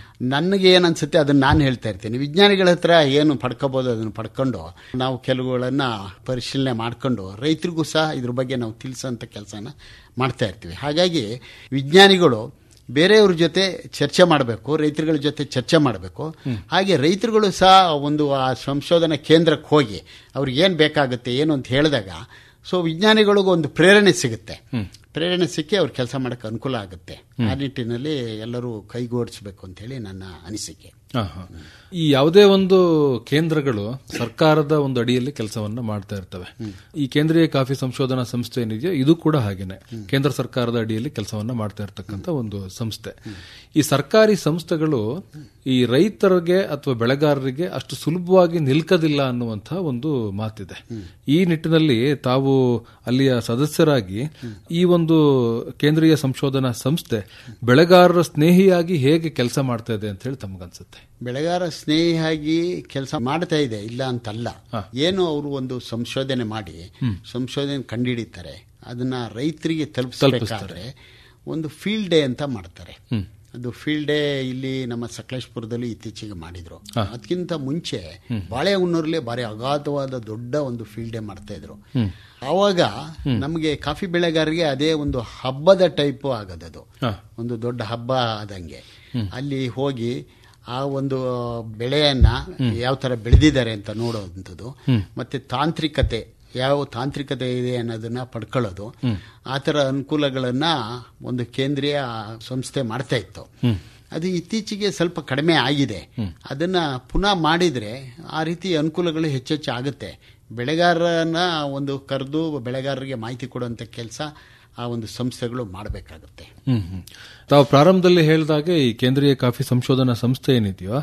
ನನಗೆ ಏನ್ ಅನ್ಸುತ್ತೆ ಅದನ್ನ ನಾನು ಹೇಳ್ತಾ ಇರ್ತೇನೆ ವಿಜ್ಞಾನಿಗಳ ಹತ್ರ ಏನು ಪಡ್ಕೋಬಹುದು ಅದನ್ನು ಪಡ್ಕೊಂಡು ನಾವು ಕೆಲವುಗಳನ್ನ ಪರಿಶೀಲನೆ ಮಾಡ್ಕೊಂಡು ರೈತರಿಗೂ ಸಹ ಇದ್ರ ಬಗ್ಗೆ ನಾವು ತಿಳಿಸೋಂಥ ಕೆಲಸನ ಮಾಡ್ತಾ ಇರ್ತೀವಿ ಹಾಗಾಗಿ ವಿಜ್ಞಾನಿಗಳು ಬೇರೆಯವ್ರ ಜೊತೆ ಚರ್ಚೆ ಮಾಡಬೇಕು ರೈತರುಗಳ ಜೊತೆ ಚರ್ಚೆ ಮಾಡಬೇಕು ಹಾಗೆ ರೈತರುಗಳು ಸಹ ಒಂದು ಆ ಸಂಶೋಧನಾ ಕೇಂದ್ರಕ್ಕೆ ಹೋಗಿ ಅವ್ರಿಗೆ ಏನು ಬೇಕಾಗುತ್ತೆ ಏನು ಅಂತ ಹೇಳಿದಾಗ ಸೊ ವಿಜ್ಞಾನಿಗಳಿಗೂ ಒಂದು ಪ್ರೇರಣೆ ಸಿಗುತ್ತೆ ಪ್ರೇರಣೆ ಸಿಕ್ಕಿ ಅವ್ರು ಕೆಲಸ ಮಾಡಕ್ಕೆ ಅನುಕೂಲ ಆಗುತ್ತೆ ಆ ನಿಟ್ಟಿನಲ್ಲಿ ಎಲ್ಲರೂ ಕೈಗೂಡಿಸ್ಬೇಕು ಅಂತ ಹೇಳಿ ನನ್ನ ಅನಿಸಿಕೆ ಹಾ, ಹಾ. ಈ ಯಾವುದೇ ಒಂದು ಕೇಂದ್ರಗಳು ಸರ್ಕಾರದ ಒಂದು ಅಡಿಯಲ್ಲಿ ಕೆಲಸವನ್ನ ಮಾಡ್ತಾ ಇರ್ತವೆ ಈ ಕೇಂದ್ರೀಯ ಕಾಫಿ ಸಂಶೋಧನಾ ಸಂಸ್ಥೆ ಏನಿದೆಯೋ ಇದು ಕೂಡ ಹಾಗೇನೆ ಕೇಂದ್ರ ಸರ್ಕಾರದ ಅಡಿಯಲ್ಲಿ ಕೆಲಸವನ್ನ ಮಾಡ್ತಾ ಇರ್ತಕ್ಕಂಥ ಒಂದು ಸಂಸ್ಥೆ ಈ ಸರ್ಕಾರಿ ಸಂಸ್ಥೆಗಳು ಈ ರೈತರಿಗೆ ಅಥವಾ ಬೆಳೆಗಾರರಿಗೆ ಅಷ್ಟು ಸುಲಭವಾಗಿ ನಿಲ್ಕದಿಲ್ಲ ಅನ್ನುವಂತಹ ಒಂದು ಮಾತಿದೆ ಈ ನಿಟ್ಟಿನಲ್ಲಿ ತಾವು ಅಲ್ಲಿಯ ಸದಸ್ಯರಾಗಿ ಈ ಒಂದು ಕೇಂದ್ರೀಯ ಸಂಶೋಧನಾ ಸಂಸ್ಥೆ ಬೆಳೆಗಾರರ ಸ್ನೇಹಿಯಾಗಿ ಹೇಗೆ ಕೆಲಸ ಮಾಡ್ತಾ ಇದೆ ಅಂತ ಹೇಳಿ ತಮಗನ್ಸುತ್ತೆ ಬೆಳೆಗಾರ ಸ್ನೇಹಿಯಾಗಿ ಕೆಲಸ ಮಾಡ್ತಾ ಇದೆ ಇಲ್ಲ ಅಂತಲ್ಲ ಏನು ಅವರು ಒಂದು ಸಂಶೋಧನೆ ಮಾಡಿ ಸಂಶೋಧನೆ ಕಂಡುಹಿಡಿತಾರೆ ಅದನ್ನ ರೈತರಿಗೆ ತಲುಪಿಸಬೇಕಾದ್ರೆ ಒಂದು ಫೀಲ್ಡ್ ಡೇ ಅಂತ ಮಾಡ್ತಾರೆ ಅದು ಫೀಲ್ಡ್ ಡೇ ಇಲ್ಲಿ ನಮ್ಮ ಸಕಲೇಶ್ಪುರದಲ್ಲಿ ಇತ್ತೀಚೆಗೆ ಮಾಡಿದ್ರು ಅದಕ್ಕಿಂತ ಮುಂಚೆ ಬಾಳೆಹೊನ್ನೂರಲ್ಲಿ ಭಾರಿ ಅಗಾಧವಾದ ದೊಡ್ಡ ಒಂದು ಫೀಲ್ಡ್ ಡೇ ಮಾಡ್ತಾ ಇದ್ರು ಆವಾಗ ನಮಗೆ ಕಾಫಿ ಬೆಳೆಗಾರರಿಗೆ ಅದೇ ಒಂದು ಹಬ್ಬದ ಟೈಪ್ ಆಗದದು ಒಂದು ದೊಡ್ಡ ಹಬ್ಬ ಆದಂಗೆ ಅಲ್ಲಿ ಹೋಗಿ ಆ ಒಂದು ಬೆಳೆಯನ್ನ ಯಾವ ತರ ಬೆಳೆದಿದ್ದಾರೆ ಅಂತ ನೋಡುವಂಥದ್ದು ಮತ್ತೆ ತಾಂತ್ರಿಕತೆ ಯಾವ ತಾಂತ್ರಿಕತೆ ಇದೆ ಅನ್ನೋದನ್ನ ಪಡ್ಕೊಳ್ಳೋದು ಆ ಥರ ಅನುಕೂಲಗಳನ್ನ ಒಂದು ಕೇಂದ್ರೀಯ ಸಂಸ್ಥೆ ಮಾಡ್ತಾ ಇತ್ತು ಅದು ಇತ್ತೀಚೆಗೆ ಸ್ವಲ್ಪ ಕಡಿಮೆ ಆಗಿದೆ ಅದನ್ನ ಪುನಃ ಮಾಡಿದ್ರೆ ಆ ರೀತಿ ಅನುಕೂಲಗಳು ಹೆಚ್ಚೆಚ್ಚು ಆಗುತ್ತೆ ಬೆಳೆಗಾರನ ಒಂದು ಕರೆದು ಬೆಳೆಗಾರರಿಗೆ ಮಾಹಿತಿ ಕೊಡುವಂತ ಕೆಲಸ ಆ ಒಂದು ಸಂಸ್ಥೆಗಳು ಮಾಡಬೇಕಾಗುತ್ತೆ ಹ್ಮ್ ಹ್ಮ್. ತಾವು ಪ್ರಾರಂಭದಲ್ಲಿ ಹೇಳಿದಾಗೆ ಈ ಕೇಂದ್ರೀಯ ಕಾಫಿ ಸಂಶೋಧನಾ ಸಂಸ್ಥೆ ಏನಿದೆಯೋ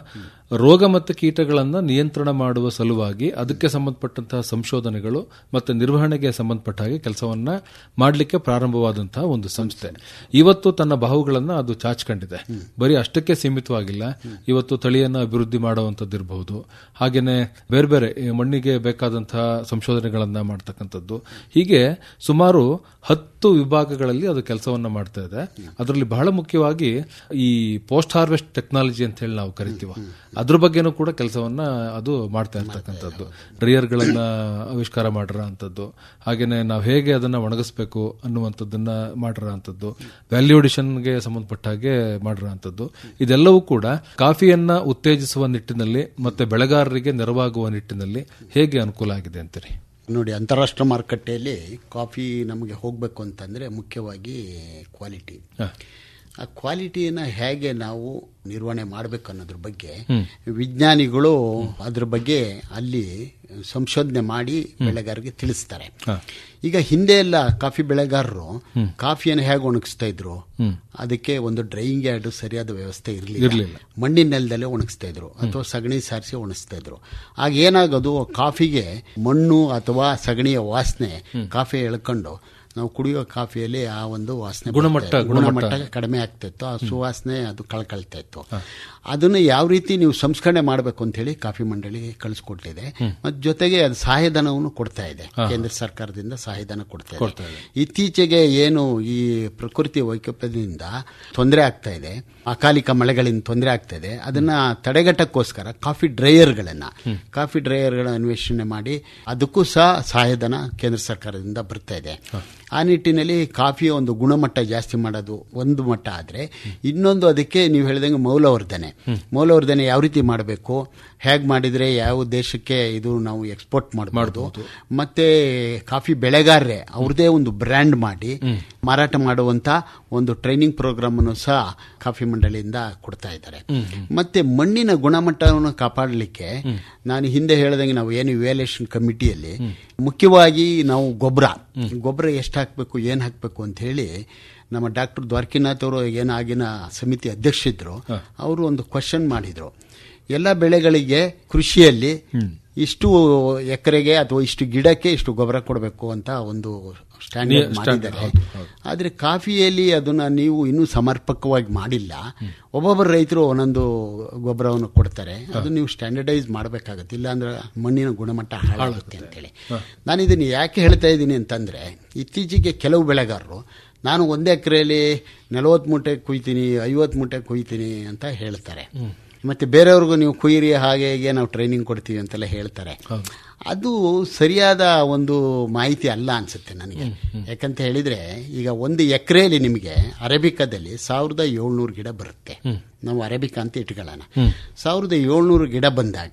ರೋಗ ಮತ್ತು ಕೀಟಗಳನ್ನ ನಿಯಂತ್ರಣ ಮಾಡುವ ಸಲುವಾಗಿ ಅದಕ್ಕೆ ಸಂಬಂಧಪಟ್ಟಂತಹ ಸಂಶೋಧನೆಗಳು ಮತ್ತು ನಿರ್ವಹಣೆಗೆ ಸಂಬಂಧಪಟ್ಟ ಹಾಗೆ ಕೆಲಸವನ್ನ ಮಾಡಲಿಕ್ಕೆ ಪ್ರಾರಂಭವಾದಂತಹ ಒಂದು ಸಂಸ್ಥೆ ಇವತ್ತು ತನ್ನ ಬಾಹುಗಳನ್ನ ಅದು ಚಾಚ್ಕೊಂಡಿದೆ ಬರೀ ಅಷ್ಟಕ್ಕೆ ಸೀಮಿತವಾಗಿಲ್ಲ ಇವತ್ತು ತಳಿಯನ್ನ ಅಭಿವೃದ್ಧಿ ಮಾಡುವಂತದ್ದು ಇರಬಹುದು ಹಾಗೇನೆ ಬೇರೆ ಬೇರೆ ಈ ಮಣ್ಣಿಗೆ ಬೇಕಾದಂತಹ ಸಂಶೋಧನೆಗಳನ್ನ ಮಾಡ್ತಕ್ಕಂಥದ್ದು ಹೀಗೆ ಸುಮಾರು ಹತ್ತು ವಿಭಾಗಗಳಲ್ಲಿ ಅದು ಕೆಲಸವನ್ನ ಮಾಡ್ತಾ ಇದೆ ಅದರಲ್ಲಿ ಬಹಳ ಮುಖ್ಯವಾಗಿ ಈ ಪೋಸ್ಟ್ ಹಾರ್ವೆಸ್ಟ್ ಟೆಕ್ನಾಲಜಿ ಅಂತ ಹೇಳಿ ನಾವು ಕರಿತೀವ ಅದ್ರ ಬಗ್ಗೆನೂ ಕೂಡ ಕೆಲಸವನ್ನ ಅದು ಮಾಡ್ತಾ ಇರ್ತಕ್ಕಂಥದ್ದು ಡ್ರಿಯರ್ಗಳನ್ನ ಆವಿಷ್ಕಾರ ಮಾಡಿರೋ ಅಂಥದ್ದು ಹಾಗೇನೆ ನಾವು ಹೇಗೆ ಅದನ್ನ ಒಣಗಿಸ್ಬೇಕು ಅನ್ನುವಂಥದ್ದನ್ನ ಮಾಡಿರೋ ಅಂಥದ್ದು ವ್ಯಾಲ್ಯೂಡಿಷನ್ಗೆ ಸಂಬಂಧಪಟ್ಟ ಹಾಗೆ ಮಾಡಿರೋ ಅಂಥದ್ದು ಇದೆಲ್ಲವೂ ಕೂಡ ಕಾಫಿಯನ್ನ ಉತ್ತೇಜಿಸುವ ನಿಟ್ಟಿನಲ್ಲಿ ಮತ್ತೆ ಬೆಳೆಗಾರರಿಗೆ ನೆರವಾಗುವ ನಿಟ್ಟಿನಲ್ಲಿ ಹೇಗೆ ಅನುಕೂಲ ಆಗಿದೆ ಅಂತೀರಿ ನೋಡಿ ಅಂತಾರಾಷ್ಟ್ರೀಯ ಮಾರುಕಟ್ಟೆಯಲ್ಲಿ ಕಾಫಿ ನಮಗೆ ಹೋಗಬೇಕು ಅಂತಂದರೆ ಮುಖ್ಯವಾಗಿ ಕ್ವಾಲಿಟಿ ಆ ಕ್ವಾಲಿಟಿಯನ್ನು ಹೇಗೆ ನಾವು ನಿರ್ವಹಣೆ ಮಾಡಬೇಕು ಅನ್ನೋದ್ರ ಬಗ್ಗೆ ವಿಜ್ಞಾನಿಗಳು ಅದ್ರ ಬಗ್ಗೆ ಅಲ್ಲಿ ಸಂಶೋಧನೆ ಮಾಡಿ ಬೆಳೆಗಾರರಿಗೆ ತಿಳಿಸ್ತಾರೆ ಈಗ ಹಿಂದೆ ಎಲ್ಲ ಕಾಫಿ ಬೆಳೆಗಾರರು ಕಾಫಿಯನ್ನು ಹೇಗೆ ಒಣಗಿಸ್ತಾ ಇದ್ರು ಅದಕ್ಕೆ ಒಂದು ಡ್ರೈಯಿಂಗ್ ಯಾರ್ಡ್ ಸರಿಯಾದ ವ್ಯವಸ್ಥೆ ಇರಲಿಲ್ಲ ಮಣ್ಣಿನ ನೆಲದಲ್ಲೇ ಒಣಗಿಸ್ತಾ ಇದ್ರು ಅಥವಾ ಸಗಣಿ ಸಾರಿಸಿ ಒಣಗಿಸ್ತಾ ಇದ್ರು ಆಗ ಏನಾಗೋದು ಕಾಫಿಗೆ ಮಣ್ಣು ಅಥವಾ ಸಗಣಿಯ ವಾಸನೆ ಕಾಫಿ ಎಳ್ಕೊಂಡು ನಾವು ಕುಡಿಯೋ ಕಾಫಿಯಲ್ಲಿ ಆ ಒಂದು ವಾಸನೆ ಗುಣಮಟ್ಟ- ಬರುತ್ತೆ. ಗುಣಮಟ್ಟ ಕಡಿಮೆ ಆಗ್ತಿತ್ತು ಆ ಸುವಾಸನೆ ಅದು ಕಳ್ಕೊಳ್ತಾ ಇತ್ತು ಅದನ್ನು ಯಾವ ರೀತಿ ನೀವು ಸಂಸ್ಕರಣೆ ಮಾಡಬೇಕು ಅಂತ ಹೇಳಿ ಕಾಫಿ ಮಂಡಳಿ ಕಳಿಸ್ಕೊಟ್ಟಿದೆ ಮತ್ತು ಜೊತೆಗೆ ಅದು ಸಹಾಯಧನವನ್ನು ಕೊಡ್ತಾ ಇದೆ ಕೇಂದ್ರ ಸರ್ಕಾರದಿಂದ ಸಹಾಯಧನ ಕೊಡ್ತಾ ಇದೆ ಇತ್ತೀಚೆಗೆ ಏನು ಈ ಪ್ರಕೃತಿ ವೈಕಲ್ಯದಿಂದ ತೊಂದರೆ ಆಗ್ತಾ ಇದೆ ಅಕಾಲಿಕ ಮಳೆಗಳಿಂದ ತೊಂದರೆ ಆಗ್ತಾ ಇದೆ ಅದನ್ನ ತಡೆಗಟ್ಟಕ್ಕೋಸ್ಕರ ಕಾಫಿ ಡ್ರೈಯರ್ಗಳನ್ನ ಕಾಫಿ ಡ್ರೈಯರ್ಗಳ ಅನ್ವೇಷಣೆ ಮಾಡಿ ಅದಕ್ಕೂ ಸಹ ಸಹಾಯಧನ ಕೇಂದ್ರ ಸರ್ಕಾರದಿಂದ ಬರ್ತಾ ಇದೆ ಆ ನಿಟ್ಟಿನಲ್ಲಿ ಕಾಫಿಯ ಒಂದು ಗುಣಮಟ್ಟ ಜಾಸ್ತಿ ಮಾಡೋದು ಒಂದು ಮಟ್ಟ ಆದರೆ ಇನ್ನೊಂದು ಅದಕ್ಕೆ ನೀವು ಹೇಳಿದಂಗೆ ಮೌಲ್ಯವರ್ಧನೆ ಮೌಲ್ಯವರ್ಧನೆ ಯಾವ ರೀತಿ ಮಾಡಬೇಕು ಹೇಗೆ ಮಾಡಿದರೆ ಯಾವ ದೇಶಕ್ಕೆ ಇದು ನಾವು ಎಕ್ಸ್ಪೋರ್ಟ್ ಮಾಡಬಹುದು ಮತ್ತೆ ಕಾಫಿ ಬೆಳೆಗಾರರೇ ಅವ್ರದೇ ಒಂದು ಬ್ರ್ಯಾಂಡ್ ಮಾಡಿ ಮಾರಾಟ ಮಾಡುವಂತ ಒಂದು ಟ್ರೈನಿಂಗ್ ಪ್ರೋಗ್ರಾಮ್ ಅನ್ನು ಸಹ ಕಾಫಿ ಮಂಡಳಿಯಿಂದ ಕೊಡ್ತಾ ಇದ್ದಾರೆ ಮತ್ತೆ ಮಣ್ಣಿನ ಗುಣಮಟ್ಟವನ್ನು ಕಾಪಾಡಲಿಕ್ಕೆ ನಾನು ಹಿಂದೆ ಹೇಳಿದಂಗೆ ನಾವು ಏನು ಇವ್ಯಾಲ್ಯೂಯೇಷನ್ ಕಮಿಟಿಯಲ್ಲಿ ಮುಖ್ಯವಾಗಿ ನಾವು ಗೊಬ್ಬರ ಗೊಬ್ಬರ ಎಷ್ಟು ಹಾಕಬೇಕು ಏನು ಹಾಕಬೇಕು ಅಂತ ಹೇಳಿ ನಮ್ಮ ಡಾಕ್ಟರ್ ದ್ವಾರಕಿನಾಥ್ ಅವರು ಏನಾಗಿನ ಸಮಿತಿ ಅಧ್ಯಕ್ಷಿದ್ರು ಅವರು ಒಂದು ಕ್ವಶನ್ ಮಾಡಿದ್ರು ಎಲ್ಲ ಬೆಳೆಗಳಿಗೆ ಕೃಷಿಯಲ್ಲಿ ಇಷ್ಟು ಎಕರೆಗೆ ಅಥವಾ ಇಷ್ಟು ಗಿಡಕ್ಕೆ ಇಷ್ಟು ಗೊಬ್ಬರ ಕೊಡಬೇಕು ಅಂತ ಒಂದು ಸ್ಟ್ಯಾಂಡರ್ಡ್ ಮಾಡಿದ್ದಾರೆ ಆದರೆ ಕಾಫಿಯಲ್ಲಿ ಅದನ್ನ ನೀವು ಇನ್ನೂ ಸಮರ್ಪಕವಾಗಿ ಮಾಡಿಲ್ಲ ಒಬ್ಬೊಬ್ಬರು ರೈತರು ಒಂದೊಂದು ಗೊಬ್ಬರವನ್ನು ಕೊಡ್ತಾರೆ ಅದು ನೀವು ಸ್ಟ್ಯಾಂಡರ್ಡೈಸ್ ಮಾಡಬೇಕಾಗತ್ತೆ ಇಲ್ಲಾಂದ್ರೆ ಮಣ್ಣಿನ ಗುಣಮಟ್ಟ ಹಾಳಾಗುತ್ತೆ ಅಂತೇಳಿ ನಾನು ಇದನ್ನು ಯಾಕೆ ಹೇಳ್ತಾ ಇದ್ದೀನಿ ಅಂತಂದ್ರೆ ಇತ್ತೀಚೆಗೆ ಕೆಲವು ಬೆಳೆಗಾರರು ನಾನು ಒಂದೇ ಎಕರೆಯಲ್ಲಿ ನಲವತ್ತು ಮೂಟೆ ಕುಯ್ತೀನಿ ಐವತ್ತು ಮೂಟೆ ಕುಯ್ತೀನಿ ಅಂತ ಹೇಳ್ತಾರೆ ಮತ್ತೆ ಬೇರೆಯವ್ರಿಗೂ ನೀವು ಕುಯ್ಯಿರಿ ಹಾಗೆ ಹೀಗೆ ನಾವು ಟ್ರೈನಿಂಗ್ ಕೊಡ್ತೀವಿ ಅಂತೆಲ್ಲ ಹೇಳ್ತಾರೆ ಅದು ಸರಿಯಾದ ಒಂದು ಮಾಹಿತಿ ಅಲ್ಲ ಅನ್ಸುತ್ತೆ ನನಗೆ ಯಾಕಂತ ಹೇಳಿದ್ರೆ ಈಗ ಒಂದು ಎಕರೆಯಲ್ಲಿ ನಿಮಗೆ ಅರೇಬಿಕಾದಲ್ಲಿ ಸಾವಿರದ ಏಳ್ನೂರು ಗಿಡ ಬರುತ್ತೆ ನಾವು ಅರೇಬಿಕಾ ಅಂತ ಇಟ್ಕೊಳ್ಳೋಣ ಸಾವಿರದ ಏಳ್ನೂರು ಗಿಡ ಬಂದಾಗ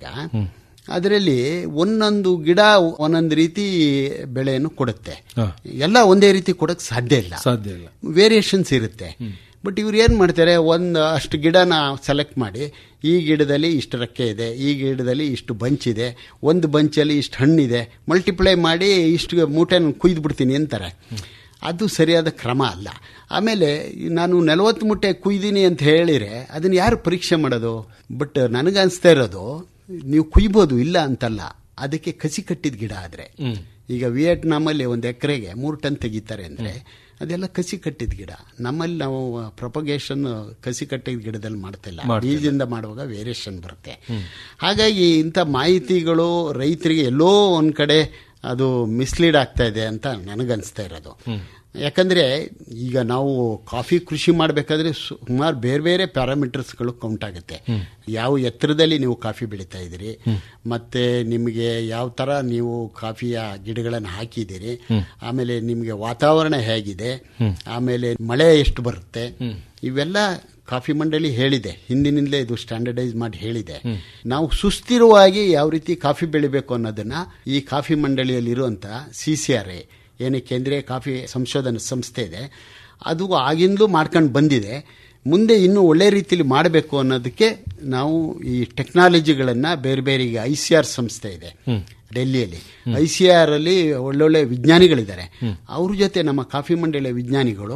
ಅದರಲ್ಲಿ ಒಂದೊಂದು ಗಿಡ ಒಂದೊಂದು ರೀತಿ ಬೆಳೆಯನ್ನು ಕೊಡುತ್ತೆ ಎಲ್ಲ ಒಂದೇ ರೀತಿ ಕೊಡಕ್ ಸಾಧ್ಯ ಇಲ್ಲ ಸಾಧ್ಯ ಇಲ್ಲ ವೇರಿಯೇಷನ್ಸ್ ಇರುತ್ತೆ ಬಟ್ ಇವ್ರು ಏನು ಮಾಡ್ತಾರೆ ಒಂದು ಅಷ್ಟು ಗಿಡನ ಸೆಲೆಕ್ಟ್ ಮಾಡಿ ಈ ಗಿಡದಲ್ಲಿ ಇಷ್ಟು ರೆಕ್ಕೆ ಇದೆ ಈ ಗಿಡದಲ್ಲಿ ಇಷ್ಟು ಬಂಚ್ ಇದೆ ಒಂದು ಬಂಚಲ್ಲಿ ಇಷ್ಟು ಹಣ್ಣಿದೆ ಮಲ್ಟಿಪ್ಲೈ ಮಾಡಿ ಇಷ್ಟು ಮೂಟೆನ ಕುಯ್ದು ಬಿಡ್ತೀನಿ ಅಂತಾರೆ ಅದು ಸರಿಯಾದ ಕ್ರಮ ಅಲ್ಲ ಆಮೇಲೆ ನಾನು ನಲವತ್ತು ಮೂಟೆ ಕುಯ್ದೀನಿ ಅಂತ ಹೇಳಿದ್ರೆ ಅದನ್ನು ಯಾರು ಪರೀಕ್ಷೆ ಮಾಡೋದು ಬಟ್ ನನಗನ್ಸ್ತಾ ಇರೋದು ನೀವು ಕುಯ್ಬೋದು ಇಲ್ಲ ಅಂತಲ್ಲ ಅದಕ್ಕೆ ಕಸಿ ಕಟ್ಟಿದ ಗಿಡ ಆದರೆ ಈಗ ವಿಯೆಟ್ನಾಮಲ್ಲಿ ಒಂದು ಎಕರೆಗೆ ಮೂರು ಟನ್ ತೆಗಿತಾರೆ ಅಂದರೆ ಅದೆಲ್ಲ ಕಸಿ ಕಟ್ಟಿದ ಗಿಡ ನಮ್ಮಲ್ಲಿ ನಾವು ಪ್ರೊಪಗೇಷನ್ ಕಸಿ ಕಟ್ಟಿದ ಗಿಡದಲ್ಲಿ ಮಾಡ್ತಿಲ್ಲ ಬೀಜದಿಂದ ಮಾಡುವಾಗ ವೇರಿಯೇಷನ್ ಬರುತ್ತೆ ಹಾಗಾಗಿ ಇಂಥ ಮಾಹಿತಿಗಳು ರೈತರಿಗೆ ಎಲ್ಲೋ ಒಂದ್ ಕಡೆ ಅದು ಮಿಸ್ಲೀಡ್ ಆಗ್ತಾ ಇದೆ ಅಂತ ನನಗನ್ಸ್ತಾ ಇರೋದು ಯಾಕಂದ್ರೆ ಈಗ ನಾವು ಕಾಫಿ ಕೃಷಿ ಮಾಡಬೇಕಾದ್ರೆ ಸುಮಾರು ಬೇರೆ ಬೇರೆ ಪ್ಯಾರಾಮೀಟರ್ಸ್ಗಳು ಕೌಂಟ್ ಆಗುತ್ತೆ ಯಾವ ಎತ್ತರದಲ್ಲಿ ನೀವು ಕಾಫಿ ಬೆಳೀತಾ ಇದ್ದೀರಿ ಮತ್ತೆ ನಿಮಗೆ ಯಾವ ತರ ನೀವು ಕಾಫಿಯ ಗಿಡಗಳನ್ನು ಹಾಕಿದ್ದೀರಿ ಆಮೇಲೆ ನಿಮಗೆ ವಾತಾವರಣ ಹೇಗಿದೆ ಆಮೇಲೆ ಮಳೆ ಎಷ್ಟು ಬರುತ್ತೆ ಇವೆಲ್ಲ ಕಾಫಿ ಮಂಡಳಿ ಹೇಳಿದೆ ಹಿಂದಿನಿಂದಲೇ ಇದು ಸ್ಟ್ಯಾಂಡರ್ಡೈಸ್ ಮಾಡಿ ಹೇಳಿದೆ ನಾವು ಸುಸ್ಥಿರವಾಗಿ ಯಾವ ರೀತಿ ಕಾಫಿ ಬೆಳಿಬೇಕು ಅನ್ನೋದನ್ನ ಈ ಕಾಫಿ ಮಂಡಳಿಯಲ್ಲಿ ಇರುವಂತ ಸಿ ಸಿ ಆರ್ ಎ ಏನು ಕೇಂದ್ರೀಯ ಕಾಫಿ ಸಂಶೋಧನಾ ಸಂಸ್ಥೆ ಇದೆ ಅದು ಆಗಿಂದಲೂ ಮಾಡ್ಕೊಂಡು ಬಂದಿದೆ ಮುಂದೆ ಇನ್ನೂ ಒಳ್ಳೆ ರೀತಿಯಲ್ಲಿ ಮಾಡಬೇಕು ಅನ್ನೋದಕ್ಕೆ ನಾವು ಈ ಟೆಕ್ನಾಲಜಿಗಳನ್ನ ಬೇರೆ ಬೇರೆ ಈಗ ಐ ಸಿ ಆರ್ ಸಂಸ್ಥೆ ಇದೆ ಡೆಲ್ಲಿಯಲ್ಲಿ ಐ ಸಿ ಆರ್ ಅಲ್ಲಿ ಒಳ್ಳೊಳ್ಳೆ ವಿಜ್ಞಾನಿಗಳಿದ್ದಾರೆ ಅವ್ರ ಜೊತೆ ನಮ್ಮ ಕಾಫಿ ಮಂಡಳಿಯ ವಿಜ್ಞಾನಿಗಳು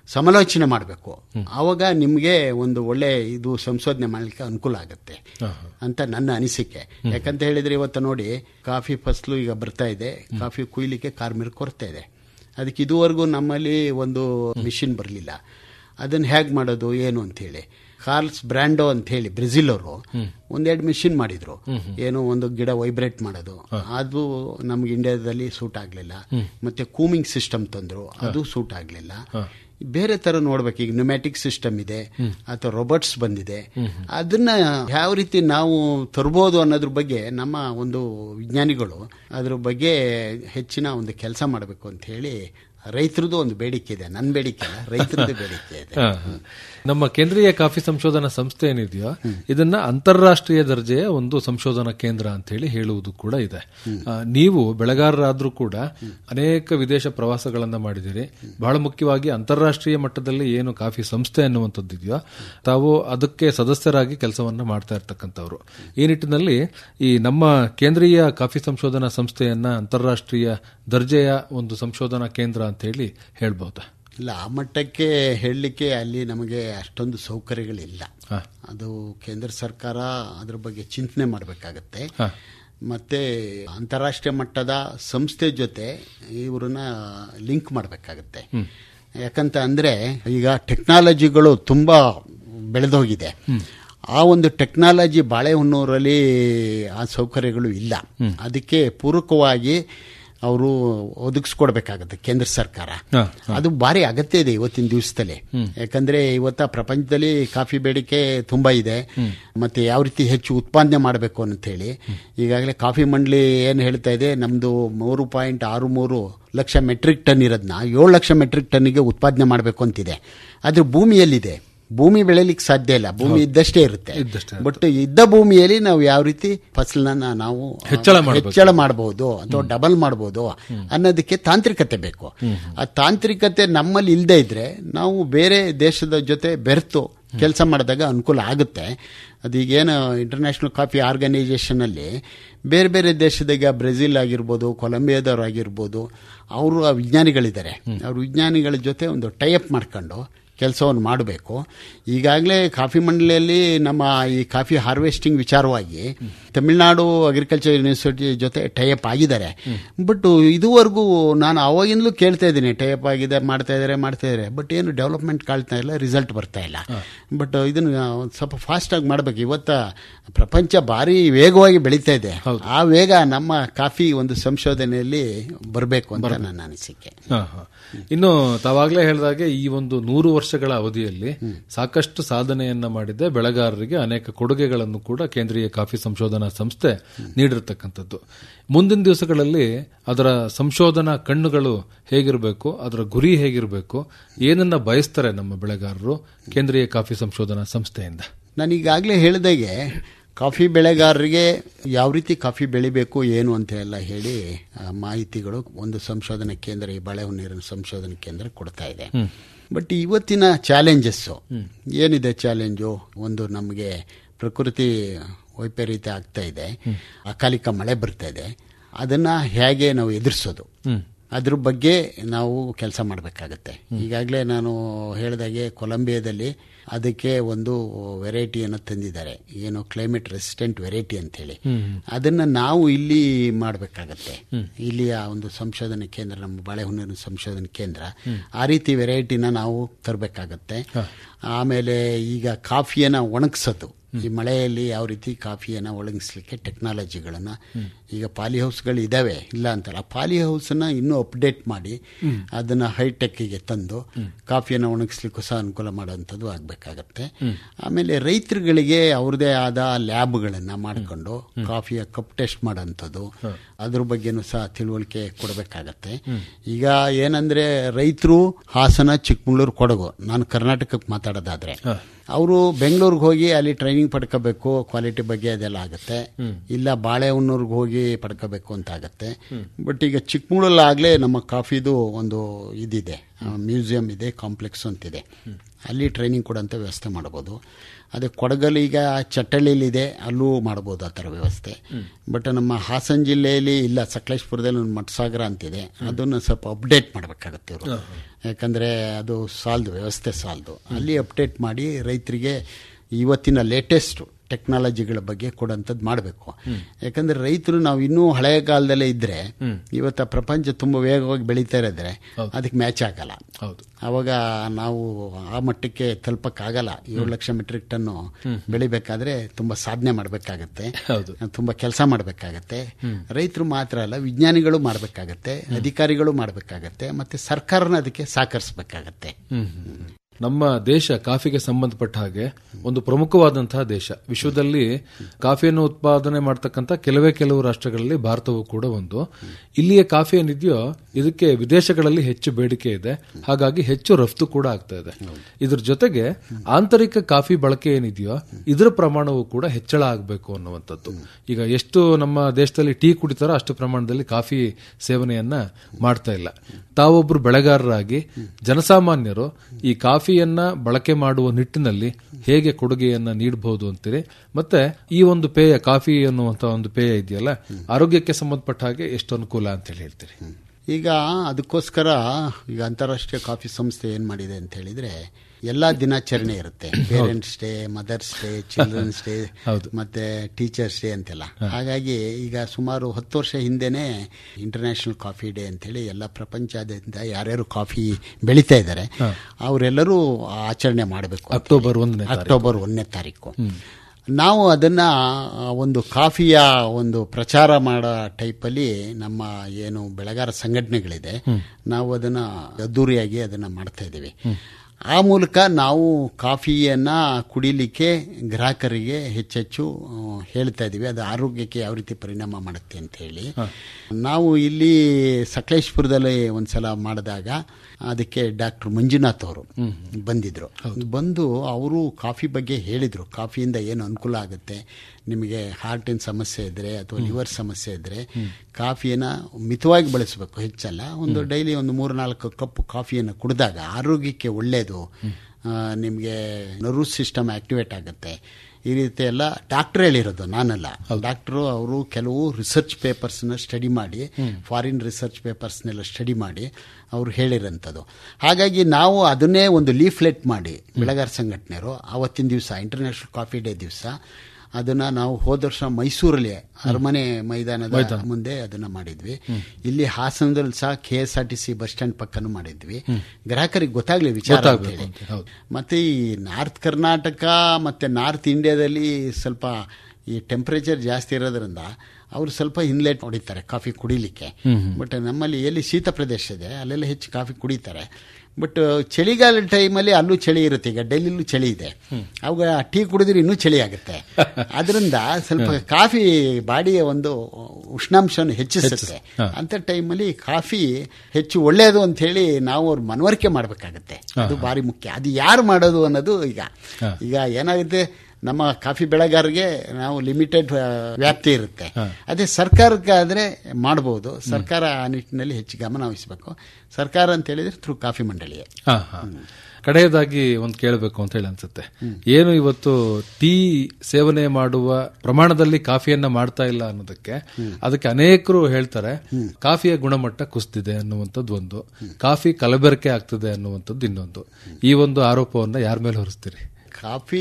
ಸಮಾಲೋಚನೆ ಮಾಡಬೇಕು ಆವಾಗ ನಿಮಗೆ ಒಂದು ಒಳ್ಳೆ ಇದು ಸಂಶೋಧನೆ ಮಾಡಲಿಕ್ಕೆ ಅನುಕೂಲ ಆಗುತ್ತೆ ಅಂತ ನನ್ನ ಅನಿಸಿಕೆ ಯಾಕಂತ ಹೇಳಿದ್ರೆ ಇವತ್ತು ನೋಡಿ ಕಾಫಿ ಫಸಲು ಈಗ ಬರ್ತಾ ಇದೆ ಕಾಫಿ ಕುಯ್ಲಿಕ್ಕೆ ಕಾರ್ಮಿಕ ಕೊರತೆ ಇದೆ ಅದಕ್ಕೆ ಇದುವರೆಗೂ ನಮ್ಮಲ್ಲಿ ಒಂದು ಮಿಷಿನ್ ಬರಲಿಲ್ಲ ಅದನ್ನ ಹೇಗೆ ಮಾಡೋದು ಏನು ಅಂತೇಳಿ ಕಾರ್ಲ್ಸ್ ಬ್ರ್ಯಾಂಡೋ ಅಂತ ಹೇಳಿ ಬ್ರೆಜಿಲ್ ಅವರು ಒಂದೆರಡು ಮಿಷಿನ್ ಮಾಡಿದ್ರು ಏನು ಒಂದು ಗಿಡ ವೈಬ್ರೇಟ್ ಮಾಡೋದು ಅದು ನಮ್ಗೆ ಇಂಡಿಯಾದಲ್ಲಿ ಸೂಟ್ ಆಗಲಿಲ್ಲ ಮತ್ತೆ ಕೂಮಿಂಗ್ ಸಿಸ್ಟಮ್ ತಂದ್ರು ಅದು ಸೂಟ್ ಆಗಲಿಲ್ಲ ಬೇರೆ ತರ ನೋಡ್ಬೇಕು ಈಗ ನ್ಯೂಮ್ಯಾಟಿಕ್ ಸಿಸ್ಟಮ್ ಇದೆ ಅಥವಾ ರೋಬೋಟ್ಸ್ ಬಂದಿದೆ ಅದನ್ನ ಯಾವ ರೀತಿ ನಾವು ತರ್ಬೋದು ಅನ್ನೋದ್ರ ಬಗ್ಗೆ ನಮ್ಮ ಒಂದು ವಿಜ್ಞಾನಿಗಳು ಅದ್ರ ಬಗ್ಗೆ ಹೆಚ್ಚಿನ ಒಂದು ಕೆಲಸ ಮಾಡಬೇಕು ಅಂತ ಹೇಳಿ ರೈತರದ್ದು ಒಂದು ಬೇಡಿಕೆ ಇದೆ ನನ್ನ ಬೇಡಿಕೆ ಅಲ್ಲ ರೈತರದ್ದು ಬೇಡಿಕೆ ಇದೆ ಹಾ, ಹಾ. ನಮ್ಮ ಕೇಂದ್ರೀಯ ಕಾಫಿ ಸಂಶೋಧನಾ ಸಂಸ್ಥೆ ಏನಿದೆಯೋ ಇದನ್ನ ಅಂತಾರಾಷ್ಟ್ರೀಯ ದರ್ಜೆಯ ಒಂದು ಸಂಶೋಧನಾ ಕೇಂದ್ರ ಅಂತ ಹೇಳಿ ಹೇಳುವುದು ಕೂಡ ಇದೆ ಆ, ನೀವು ಬೆಳೆಗಾರರಾದ್ರೂ ಕೂಡ ಅನೇಕ ವಿದೇಶ ಪ್ರವಾಸಗಳನ್ನ ಮಾಡಿದಿರಿ ಬಹಳ ಮುಖ್ಯವಾಗಿ ಅಂತಾರಾಷ್ಟ್ರೀಯ ಮಟ್ಟದಲ್ಲಿ ಏನು ಕಾಫಿ ಸಂಸ್ಥೆ ಅನ್ನುವಂಥದ್ದು ಇದೆಯೋ ತಾವು ಅದಕ್ಕೆ ಸದಸ್ಯರಾಗಿ ಕೆಲಸವನ್ನ ಮಾಡ್ತಾ ಇರ್ತಕ್ಕಂಥವ್ರು ಈ ನಿಟ್ಟಿನಲ್ಲಿ ಈ ನಮ್ಮ ಕೇಂದ್ರೀಯ ಕಾಫಿ ಸಂಶೋಧನಾ ಸಂಸ್ಥೆಯನ್ನ ಅಂತಾರಾಷ್ಟ್ರೀಯ ದರ್ಜೆಯ ಒಂದು ಸಂಶೋಧನಾ ಕೇಂದ್ರ ಅಂತ ಹೇಳಿ ಹೇಳ್ಬಹುದಾ ಇಲ್ಲ ಆ ಮಟ್ಟಕ್ಕೆ ಹೇಳಲಿಕ್ಕೆ ಅಲ್ಲಿ ನಮಗೆ ಅಷ್ಟೊಂದು ಸೌಕರ್ಯಗಳಿಲ್ಲ ಅದು ಕೇಂದ್ರ ಸರ್ಕಾರ ಅದ್ರ ಬಗ್ಗೆ ಚಿಂತನೆ ಮಾಡಬೇಕಾಗತ್ತೆ ಮತ್ತೆ ಅಂತಾರಾಷ್ಟ್ರೀಯ ಮಟ್ಟದ ಸಂಸ್ಥೆ ಜೊತೆ ಇವ್ರನ್ನ ಲಿಂಕ್ ಮಾಡಬೇಕಾಗತ್ತೆ ಯಾಕಂತ ಅಂದ್ರೆ ಈಗ ಟೆಕ್ನಾಲಜಿಗಳು ತುಂಬಾ ಬೆಳೆದೋಗಿದೆ ಆ ಒಂದು ಟೆಕ್ನಾಲಜಿ ಬಾಳೆಹೊನ್ನೂರಲ್ಲಿ ಆ ಸೌಕರ್ಯಗಳು ಇಲ್ಲ ಅದಕ್ಕೆ ಪೂರಕವಾಗಿ ಅವರು ಒದಗಿಸ್ಕೊಡ್ಬೇಕಾಗತ್ತೆ ಕೇಂದ್ರ ಸರ್ಕಾರ ಅದು ಭಾರಿ ಅಗತ್ಯ ಇದೆ ಇವತ್ತಿನ ದಿವಸದಲ್ಲಿ ಯಾಕಂದ್ರೆ ಇವತ್ತ ಪ್ರಪಂಚದಲ್ಲಿ ಕಾಫಿ ಬೇಡಿಕೆ ತುಂಬಾ ಇದೆ ಮತ್ತೆ ಯಾವ ರೀತಿ ಹೆಚ್ಚು ಉತ್ಪಾದನೆ ಮಾಡಬೇಕು ಅಂತ ಹೇಳಿ ಈಗಾಗಲೇ ಕಾಫಿ ಮಂಡಳಿ ಏನು ಹೇಳ್ತಾ ಇದೆ ನಮ್ದು ಮೂರು ಪಾಯಿಂಟ್ ಆರು ಮೂರು ಲಕ್ಷ ಮೆಟ್ರಿಕ್ ಟನ್ ಇರೋದನ್ನ ಏಳು ಲಕ್ಷ ಮೆಟ್ರಿಕ್ ಟನ್ನಿಗೆ ಉತ್ಪಾದನೆ ಮಾಡಬೇಕು ಅಂತಿದೆ ಆದ್ರೆ ಭೂಮಿಯಲ್ಲಿದೆ ಭೂಮಿ ಬೆಳೆಯಲಿಕ್ಕೆ ಸಾಧ್ಯ ಇಲ್ಲ ಭೂಮಿ ಇದ್ದಷ್ಟೇ ಇರುತ್ತೆ ಬಟ್ ಇದ್ದ ಭೂಮಿಯಲ್ಲಿ ನಾವು ಯಾವ ರೀತಿ ಫಸಲನ್ನ ನಾವು ಹೆಚ್ಚಳ ಮಾಡ್ಬೇಕು. ಹೆಚ್ಚಳ ಮಾಡಬಹುದು ಅಥವಾ ಡಬಲ್ ಮಾಡಬಹುದು ಅನ್ನೋದಕ್ಕೆ ತಾಂತ್ರಿಕತೆ ಬೇಕು ಆ ತಾಂತ್ರಿಕತೆ ನಮ್ಮಲ್ಲಿ ಇಲ್ಲದೆ ಇದ್ರೆ ನಾವು ಬೇರೆ ದೇಶದ ಜೊತೆ ಬೆರೆತು ಕೆಲಸ ಮಾಡಿದಾಗ ಅನುಕೂಲ ಆಗುತ್ತೆ ಅದೀಗೇನು ಇಂಟರ್ನ್ಯಾಷನಲ್ ಕಾಫಿ ಆರ್ಗನೈಸೇಷನ್ ಅಲ್ಲಿ ಬೇರೆ ಬೇರೆ ದೇಶದಾಗ ಬ್ರೆಜಿಲ್ ಆಗಿರ್ಬೋದು ಕೊಲಂಬಿಯಾದವ್ರು ಆಗಿರ್ಬೋದು ಅವರು ವಿಜ್ಞಾನಿಗಳಿದ್ದಾರೆ ಅವ್ರ ವಿಜ್ಞಾನಿಗಳ ಜೊತೆ ಒಂದು ಟೈಅಪ್ ಮಾಡ್ಕೊಂಡು ಕೆಲಸವನ್ನು ಮಾಡಬೇಕು ಈಗಾಗಲೇ ಕಾಫಿ ಮಂಡಳಿಯಲ್ಲಿ ನಮ್ಮ ಈ ಕಾಫಿ ಹಾರ್ವೆಸ್ಟಿಂಗ್ ವಿಚಾರವಾಗಿ ತಮಿಳುನಾಡು ಅಗ್ರಿಕಲ್ಚರ್ ಯೂನಿವರ್ಸಿಟಿ ಜೊತೆ ಟೈಅಪ್ ಆಗಿದ್ದಾರೆ ಬಟ್ ಇದುವರೆಗೂ ನಾನು ಅವಾಗಿಂದಲೂ ಕೇಳ್ತಾ ಇದ್ದೀನಿ ಟೈಅಪ್ ಆಗಿದೆ ಮಾಡ್ತಾ ಇದ್ದಾರೆ ಮಾಡ್ತಾ ಇದ್ದಾರೆ ಬಟ್ ಏನು ಡೆವಲಪ್ಮೆಂಟ್ ಕಾಳ್ತಾ ಇಲ್ಲ ರಿಸಲ್ಟ್ ಬರ್ತಾ ಇಲ್ಲ ಬಟ್ ಇದನ್ನ ಒಂದ್ ಸ್ವಲ್ಪ ಫಾಸ್ಟ್ ಆಗಿ ಮಾಡಬೇಕು ಇವತ್ತ ಪ್ರಪಂಚ ಭಾರಿ ವೇಗವಾಗಿ ಬೆಳೀತಾ ಇದೆ ಆ ವೇಗ ನಮ್ಮ ಕಾಫಿ ಒಂದು ಸಂಶೋಧನೆಯಲ್ಲಿ ಬರಬೇಕು ಅಂತ ನನ್ನ ಅನಿಸಿಕೆ ಹಾ, ಹಾ. ಇನ್ನು ತಾವಾಗ್ಲೇ ಹೇಳಿದಾಗೆ ಈ ಒಂದು ನೂರು ವರ್ಷಗಳ ಅವಧಿಯಲ್ಲಿ ಸಾಕಷ್ಟು ಸಾಧನೆಯನ್ನ ಮಾಡಿದೆ ಬೆಳೆಗಾರರಿಗೆ ಅನೇಕ ಕೊಡುಗೆಗಳನ್ನು ಕೂಡ ಕೇಂದ್ರೀಯ ಕಾಫಿ ಸಂಶೋಧನಾ ಸಂಸ್ಥೆ ನೀಡಿರ್ತಕ್ಕಂಥದ್ದು ಮುಂದಿನ ದಿವಸಗಳಲ್ಲಿ ಅದರ ಸಂಶೋಧನಾ ಕಣ್ಣುಗಳು ಹೇಗಿರಬೇಕು ಅದರ ಗುರಿ ಹೇಗಿರಬೇಕು ಏನನ್ನ ಬಯಸ್ತಾರೆ ನಮ್ಮ ಬೆಳೆಗಾರರು ಕೇಂದ್ರೀಯ ಕಾಫಿ ಸಂಶೋಧನಾ ಸಂಸ್ಥೆಯಿಂದ ನಾನು ಈಗಾಗಲೇ ಹೇಳಿದಾಗೆ ಕಾಫಿ ಬೆಳೆಗಾರರಿಗೆ ಯಾವ ರೀತಿ ಕಾಫಿ ಬೆಳಿಬೇಕು ಏನು ಅಂತ ಎಲ್ಲ ಹೇಳಿ ಆ, ಮಾಹಿತಿಗಳು ಒಂದು ಸಂಶೋಧನಾ ಕೇಂದ್ರ ಈ ಬಾಳೆಹೊನ್ನೀರಿನ ಸಂಶೋಧನಾ ಕೇಂದ್ರ ಕೊಡ್ತಾ ಇದೆ ಬಟ್ ಇವತ್ತಿನ ಚಾಲೆಂಜಸ್ಸು ಏನಿದೆ ಚಾಲೆಂಜು ಒಂದು ನಮಗೆ ಪ್ರಕೃತಿ ವೈಪರೀತ್ಯ ಆಗ್ತಾ ಇದೆ ಅಕಾಲಿಕ ಮಳೆ ಬರ್ತಾ ಇದೆ ಅದನ್ನ ಹೇಗೆ ನಾವು ಎದುರಿಸೋದು ಅದ್ರ ಬಗ್ಗೆ ನಾವು ಕೆಲಸ ಮಾಡಬೇಕಾಗತ್ತೆ ಈಗಾಗಲೇ ನಾನು ಹೇಳಿದಾಗೆ ಕೊಲಂಬಿಯಾದಲ್ಲಿ ಅದಕ್ಕೆ ಒಂದು ವೆರೈಟಿಯನ್ನು ತಂದಿದ್ದಾರೆ ಏನು ಕ್ಲೈಮೇಟ್ ರೆಸಿಸ್ಟೆಂಟ್ ವೆರೈಟಿ ಅಂತ ಹೇಳಿ ಅದನ್ನ ನಾವು ಇಲ್ಲಿ ಮಾಡಬೇಕಾಗತ್ತೆ ಇಲ್ಲಿಯ ಒಂದು ಸಂಶೋಧನೆ ಕೇಂದ್ರ ನಮ್ಮ ಬಾಳೆಹೊನ್ನೂರಿನ ಸಂಶೋಧನೆ ಕೇಂದ್ರ ಆ ರೀತಿ ವೆರೈಟಿನ ನಾವು ತರಬೇಕಾಗತ್ತೆ ಆಮೇಲೆ ಈಗ ಕಾಫಿಯನ್ನ ಒಣಗಿಸೋದು ಈ ಮಳೆಯಲ್ಲಿ ಯಾವ ರೀತಿ ಕಾಫಿಯನ್ನು ಒಣಗಿಸ್ಲಿಕ್ಕೆ ಟೆಕ್ನಾಲಜಿಗಳನ್ನ ಈಗ ಪಾಲಿ ಹೌಸ್ಗಳು ಇದಾವೆ ಇಲ್ಲ ಅಂತಲ್ಲ ಪಾಲಿ ಹೌಸನ್ನ ಇನ್ನೂ ಅಪ್ಡೇಟ್ ಮಾಡಿ ಅದನ್ನ ಹೈಟೆಕ್ಗೆ ತಂದು ಕಾಫಿಯನ್ನು ಒಣಗಿಸ್ಲಿಕ್ಕೂ ಸಹ ಅನುಕೂಲ ಮಾಡುವಂಥದ್ದು ಆಗಬೇಕಾಗತ್ತೆ ಆಮೇಲೆ ರೈತರುಗಳಿಗೆ ಅವ್ರದೇ ಆದ ಲ್ಯಾಬ್ಗಳನ್ನ ಮಾಡಿಕೊಂಡು ಕಾಫಿಯ ಕಪ್ ಟೆಸ್ಟ್ ಮಾಡೋಂಥದ್ದು ಅದ್ರ ಬಗ್ಗೆನೂ ಸಹ ತಿಳುವಳಿಕೆ ಕೊಡಬೇಕಾಗತ್ತೆ ಈಗ ಏನಂದ್ರೆ ರೈತರು ಹಾಸನ ಚಿಕ್ಕಮಗಳೂರು ಕೊಡಗು ನಾನು ಕರ್ನಾಟಕಕ್ಕೆ ಮಾತಾಡೋದಾದ್ರೆ ಅವರು ಬೆಂಗಳೂರಿಗೆ ಹೋಗಿ ಅಲ್ಲಿ ಟ್ರೈನಿಂಗ್ ಟ್ರೈನಿಂಗ್ ಪಡ್ಕೋಬೇಕು ಕ್ವಾಲಿಟಿ ಬಗ್ಗೆ ಅದೆಲ್ಲ ಆಗುತ್ತೆ ಇಲ್ಲ ಬಾಳೆಹೊನ್ನೂರ್ಗೆ ಹೋಗಿ ಪಡ್ಕೋಬೇಕು ಅಂತ ಆಗುತ್ತೆ ಬಟ್ ಈಗ ಚಿಕ್ಕಮಗಳೂರಲ್ಲಾಗಲೇ ನಮ್ಮ ಕಾಫಿದು ಒಂದು ಇದಿದೆ ಮ್ಯೂಸಿಯಂ ಇದೆ ಕಾಂಪ್ಲೆಕ್ಸ್ ಅಂತಿದೆ ಅಲ್ಲಿ ಟ್ರೈನಿಂಗ್ ಕೊಡೋಂಥ ವ್ಯವಸ್ಥೆ ಮಾಡ್ಬೋದು ಅದೇ ಕೊಡಗಲ್ಲಿ ಈಗ ಚಟ್ಟಳ್ಳಿಲಿದೆ ಅಲ್ಲೂ ಮಾಡ್ಬೋದು ಆ ಥರ ವ್ಯವಸ್ಥೆ ಬಟ್ ನಮ್ಮ ಹಾಸನ ಜಿಲ್ಲೆಯಲ್ಲಿ ಇಲ್ಲ ಸಕಲೇಶ್ಪುರದಲ್ಲಿ ಒಂದು ಮಠಸಾಗರ ಅಂತಿದೆ ಅದನ್ನು ಸ್ವಲ್ಪ ಅಪ್ಡೇಟ್ ಮಾಡಬೇಕಾಗತ್ತೆ ಇವರು ಯಾಕಂದರೆ ಅದು ಸಾಲದು ವ್ಯವಸ್ಥೆ ಸಾಲದು ಅಲ್ಲಿ ಅಪ್ಡೇಟ್ ಮಾಡಿ ರೈತರಿಗೆ ಇವತ್ತಿನ ಲೇಟೆಸ್ಟ್ ಟೆಕ್ನಾಲಜಿಗಳ ಬಗ್ಗೆ ಕೊಡೋಂಥದ್ದು ಮಾಡಬೇಕು ಯಾಕಂದ್ರೆ ರೈತರು ನಾವು ಇನ್ನೂ ಹಳೆಯ ಕಾಲದಲ್ಲೇ ಇದ್ರೆ ಇವತ್ತು ಪ್ರಪಂಚ ತುಂಬ ವೇಗವಾಗಿ ಬೆಳೀತಾ ಇರೋದ್ರೆ ಅದಕ್ಕೆ ಮ್ಯಾಚ್ ಆಗಲ್ಲ ಹೌದು ಅವಾಗ ನಾವು ಆ ಮಟ್ಟಕ್ಕೆ ತಲುಪಕ್ಕಾಗಲ್ಲ ಏಳು ಲಕ್ಷ ಮೆಟ್ರಿಕ್ ಟನ್ನು ಬೆಳಿಬೇಕಾದ್ರೆ ತುಂಬಾ ಸಾಧನೆ ಮಾಡಬೇಕಾಗತ್ತೆ ಹೌದು. ತುಂಬಾ ಕೆಲಸ ಮಾಡಬೇಕಾಗತ್ತೆ ರೈತರು ಮಾತ್ರ ಅಲ್ಲ ವಿಜ್ಞಾನಿಗಳು ಮಾಡಬೇಕಾಗತ್ತೆ ಅಧಿಕಾರಿಗಳು ಮಾಡಬೇಕಾಗತ್ತೆ ಮತ್ತೆ ಸರ್ಕಾರನ ಅದಕ್ಕೆ ಸಹಕರಿಸಬೇಕಾಗತ್ತೆ ನಮ್ಮ ದೇಶ ಕಾಫಿಗೆ ಸಂಬಂಧಪಟ್ಟ ಹಾಗೆ ಒಂದು ಪ್ರಮುಖವಾದಂತಹ ದೇಶ ವಿಶ್ವದಲ್ಲಿ ಕಾಫಿಯನ್ನು ಉತ್ಪಾದನೆ ಮಾಡತಕ್ಕಂಥ ಕೆಲವೇ ಕೆಲವು ರಾಷ್ಟ್ರಗಳಲ್ಲಿ ಭಾರತವು ಕೂಡ ಒಂದು ಇಲ್ಲಿಯ ಕಾಫಿ ಏನಿದೆಯೋ ಇದಕ್ಕೆ ವಿದೇಶಗಳಲ್ಲಿ ಹೆಚ್ಚು ಬೇಡಿಕೆ ಇದೆ ಹಾಗಾಗಿ ಹೆಚ್ಚು ರಫ್ತು ಕೂಡ ಆಗ್ತಾ ಇದೆ ಇದ್ರ ಜೊತೆಗೆ ಆಂತರಿಕ ಕಾಫಿ ಬಳಕೆ ಏನಿದೆಯೋ ಇದರ ಪ್ರಮಾಣವು ಕೂಡ ಹೆಚ್ಚಳ ಆಗಬೇಕು ಅನ್ನುವಂಥದ್ದು ಈಗ ಎಷ್ಟು ನಮ್ಮ ದೇಶದಲ್ಲಿ ಟೀ ಕುಡಿತಾರೋ ಅಷ್ಟು ಪ್ರಮಾಣದಲ್ಲಿ ಕಾಫಿ ಸೇವನೆಯನ್ನ ಮಾಡ್ತಾ ಇಲ್ಲ ತಾವೊಬ್ರು ಬೆಳೆಗಾರರಾಗಿ ಜನಸಾಮಾನ್ಯರು ಈ ಕಾಫಿಯನ್ನ ಬಳಕೆ ಮಾಡುವ ನಿಟ್ಟಿನಲ್ಲಿ ಹೇಗೆ ಕೊಡುಗೆಯನ್ನ ನೀಡಬಹುದು ಅಂತೀರಿ ಮತ್ತೆ ಈ ಒಂದು ಪೇಯ ಕಾಫಿ ಅನ್ನುವಂತ ಒಂದು ಪೇಯ ಇದೆಯಲ್ಲ ಆರೋಗ್ಯಕ್ಕೆ ಸಂಬಂಧಪಟ್ಟ ಹಾಗೆ ಎಷ್ಟು ಅನುಕೂಲ ಅಂತ ಹೇಳಿ ಹೇಳ್ತೀರಿ ಈಗ ಅದಕ್ಕೋಸ್ಕರ ಈಗ ಅಂತಾರಾಷ್ಟ್ರೀಯ ಕಾಫಿ ಸಂಸ್ಥೆ ಏನ್ ಮಾಡಿದೆ ಅಂತ ಹೇಳಿದ್ರೆ ಎಲ್ಲಾ ದಿನಾಚರಣೆ ಇರುತ್ತೆ parents day mother's day children's day ಮತ್ತೆ ಟೀಚರ್ಸ್ ಡೇ ಅಂತೆಲ್ಲ ಹಾಗಾಗಿ ಈಗ ಸುಮಾರು ಹತ್ತು ವರ್ಷ ಹಿಂದೆನೆ ಇಂಟರ್ನ್ಯಾಷನಲ್ ಕಾಫಿ ಡೇ ಅಂತ ಹೇಳಿ ಎಲ್ಲ ಪ್ರಪಂಚದಾದ್ಯಂತ ಯಾರ್ಯಾರು ಕಾಫಿ ಬೆಳೀತಾ ಇದ್ದಾರೆ ಅವರೆಲ್ಲರೂ ಆಚರಣೆ ಮಾಡಬೇಕು ಅಕ್ಟೋಬರ್ ಒಂದನೇ ತಾರೀಕು. ಅಕ್ಟೋಬರ್ ಒಂದನೇ ತಾರೀಕು ನಾವು ಅದನ್ನ ಆ, ಒಂದು ಕಾಫಿಯ ಒಂದು ಪ್ರಚಾರ ಮಾಡೋ ಟೈಪಲ್ಲಿ ನಮ್ಮ ಏನು ಬೆಳೆಗಾರ ಸಂಘಟನೆಗಳಿದೆ ನಾವು ಅದನ್ನ ಅದ್ದೂರಿಯಾಗಿ ಅದನ್ನ ಮಾಡ್ತಾ ಇದ್ದೀವಿ ಆ ಮೂಲಕ ನಾವು ಕಾಫಿಯನ್ನ ಕುಡಿಲಿಕ್ಕೆ ಗ್ರಾಹಕರಿಗೆ ಹೆಚ್ಚೆಚ್ಚು ಆ, ಹೇಳ್ತಾ ಇದ್ದೀವಿ ಅದು ಆರೋಗ್ಯಕ್ಕೆ ಯಾವ ರೀತಿ ಪರಿಣಾಮ ಮಾಡುತ್ತೆ ಅಂತ ಹೇಳಿ ನಾವು ಇಲ್ಲಿ ಸಕಲೇಶ್ಪುರದಲ್ಲಿ ಒಂದ್ಸಲ ಮಾಡಿದಾಗ ಅದಕ್ಕೆ ಡಾಕ್ಟರ್ ಮಂಜುನಾಥ್ ಅವರು ಬಂದಿದ್ರು ಬಂದು ಅವರು ಕಾಫಿ ಬಗ್ಗೆ ಹೇಳಿದ್ರು ಕಾಫಿಯಿಂದ ಏನು ಅನುಕೂಲ ಆಗುತ್ತೆ ನಿಮಗೆ ಹಾರ್ಟಿನ ಸಮಸ್ಯೆ ಇದ್ರೆ ಅಥವಾ ಲಿವರ್ ಸಮಸ್ಯೆ ಇದ್ರೆ ಕಾಫಿಯನ್ನ ಮಿತವಾಗಿ ಬಳಸಬೇಕು ಹೆಚ್ಚಲ್ಲ ಒಂದು ಡೈಲಿ ಒಂದು ಮೂರು ನಾಲ್ಕು ಕಪ್ ಕಾಫಿಯನ್ನು ಕುಡಿದಾಗ ಆರೋಗ್ಯಕ್ಕೆ ಒಳ್ಳೆಯದು ನಿಮಗೆ ನರ್ವ್ ಸಿಸ್ಟಮ್ ಆಕ್ಟಿವೇಟ್ ಆಗುತ್ತೆ ಈ ರೀತಿ ಎಲ್ಲ ಡಾಕ್ಟರ್ ಹೇಳಿರೋದು ನಾನಲ್ಲ ಡಾಕ್ಟರು ಅವರು ಕೆಲವು ರಿಸರ್ಚ್ ಪೇಪರ್ಸ್ನ ಸ್ಟಡಿ ಮಾಡಿ ಫಾರಿನ್ ರಿಸರ್ಚ್ ಪೇಪರ್ಸ್ನೆಲ್ಲ ಸ್ಟಡಿ ಮಾಡಿ ಅವರು ಹೇಳಿರೋಂಥದ್ದು ಹಾಗಾಗಿ ನಾವು ಅದನ್ನೇ ಒಂದು ಲೀಫ್ಲೆಟ್ ಮಾಡಿ ಬೆಳೆಗಾರ ಸಂಘಟನೆಯರು ಆವತ್ತಿನ ದಿವಸ ಇಂಟರ್ನ್ಯಾಷನಲ್ ಕಾಫಿ ಡೇ ದಿವಸ ಅದನ್ನ ನಾವು ಹೋದ ವರ್ಷ ಮೈಸೂರಲ್ಲಿ ಅರಮನೆ ಮೈದಾನದ ಮುಂದೆ ಅದನ್ನ ಮಾಡಿದ್ವಿ ಇಲ್ಲಿ ಹಾಸನದಲ್ಲಿ ಸಹ K S R T C bus stand ಪಕ್ಕನೂ ಮಾಡಿದ್ವಿ ಗ್ರಾಹಕರಿಗೆ ಗೊತ್ತಾಗ್ಲಿ ವಿಚಾರ ಅಂತ ಗೊತ್ತಾಗ್ಬೇಕು ಹೇಳಿ ಅಂತ, ಹೌದು. ಮತ್ತೆ ಈ ನಾರ್ತ್ ಕರ್ನಾಟಕ ಮತ್ತೆ ನಾರ್ತ್ ಇಂಡಿಯಾದಲ್ಲಿ ಸ್ವಲ್ಪ ಈ ಟೆಂಪರೇಚರ್ ಜಾಸ್ತಿ ಇರೋದ್ರಿಂದ ಅವರು ಸ್ವಲ್ಪ ಹಿನ್ಲೆಟ್ ಹೊಡಿತಾರೆ ಕಾಫಿ ಕುಡಿಲಿಕ್ಕೆ ಬಟ್ ನಮ್ಮಲ್ಲಿ ಎಲ್ಲಿ ಶೀತ ಪ್ರದೇಶ ಇದೆ ಅಲ್ಲೆಲ್ಲ ಹೆಚ್ಚು ಕಾಫಿ ಕುಡಿತಾರೆ ಬಟ್ ಚಳಿಗಾಲ ಟೈಮಲ್ಲಿ ಅಲ್ಲೂ ಚಳಿ ಇರುತ್ತೆ ಈಗ ಡೆಲ್ಲಿಲೂ ಚಳಿ ಇದೆ ಅವಾಗ ಟೀ ಕುಡಿದ್ರೆ ಇನ್ನೂ ಚಳಿ ಆಗುತ್ತೆ ಅದರಿಂದ ಸ್ವಲ್ಪ ಕಾಫಿ ಬಾಡಿಯ ಒಂದು ಉಷ್ಣಾಂಶವನ್ನು ಹೆಚ್ಚಿಸುತ್ತೆ ಅಂತ ಟೈಮಲ್ಲಿ ಕಾಫಿ ಹೆಚ್ಚು ಒಳ್ಳೆಯದು ಅಂತ ಹೇಳಿ ನಾವು ಅವ್ರ ಮನವರಿಕೆ ಮಾಡಬೇಕಾಗತ್ತೆ ಅದು ಭಾರಿ ಮುಖ್ಯ ಅದು ಯಾರು ಮಾಡೋದು ಅನ್ನೋದು ಈಗ ಈಗ ಏನಾಗುತ್ತೆ ನಮ್ಮ ಕಾಫಿ ಬೆಳೆಗಾರರಿಗೆ ನಾವು ಲಿಮಿಟೆಡ್ ವ್ಯಾಪ್ತಿ ಇರುತ್ತೆ ಅದೇ ಸರ್ಕಾರಕ್ಕೆ ಆದ್ರೆ ಮಾಡಬಹುದು ಸರ್ಕಾರ ಆ ನಿಟ್ಟಿನಲ್ಲಿ ಹೆಚ್ಚು ಗಮನ ವಹಿಸಬೇಕು ಸರ್ಕಾರ ಅಂತ ಹೇಳಿದ್ರೆ ಥ್ರೂ ಕಾಫಿ ಮಂಡಳಿಯೇ ಹಾ ಹಾ ಕಡೆಯದಾಗಿ ಒಂದು ಕೇಳಬೇಕು ಅಂತ ಹೇಳಿ ಅನ್ಸುತ್ತೆ ಏನು ಇವತ್ತು ಟೀ ಸೇವನೆ ಮಾಡುವ ಪ್ರಮಾಣದಲ್ಲಿ ಕಾಫಿಯನ್ನ ಮಾಡ್ತಾ ಇಲ್ಲ ಅನ್ನೋದಕ್ಕೆ ಅದಕ್ಕೆ ಅನೇಕರು ಹೇಳ್ತಾರೆ ಕಾಫಿಯ ಗುಣಮಟ್ಟ ಕುಸ್ತಿದೆ ಅನ್ನುವಂಥದ್ದು ಒಂದು ಕಾಫಿ ಕಲಬೆರಕೆ ಆಗ್ತದೆ ಅನ್ನುವಂಥದ್ದು ಇನ್ನೊಂದು ಈ ಒಂದು ಆರೋಪವನ್ನ ಯಾರ ಮೇಲೆ ಹೊರಿಸ್ತೀರಿ ಕಾಫಿ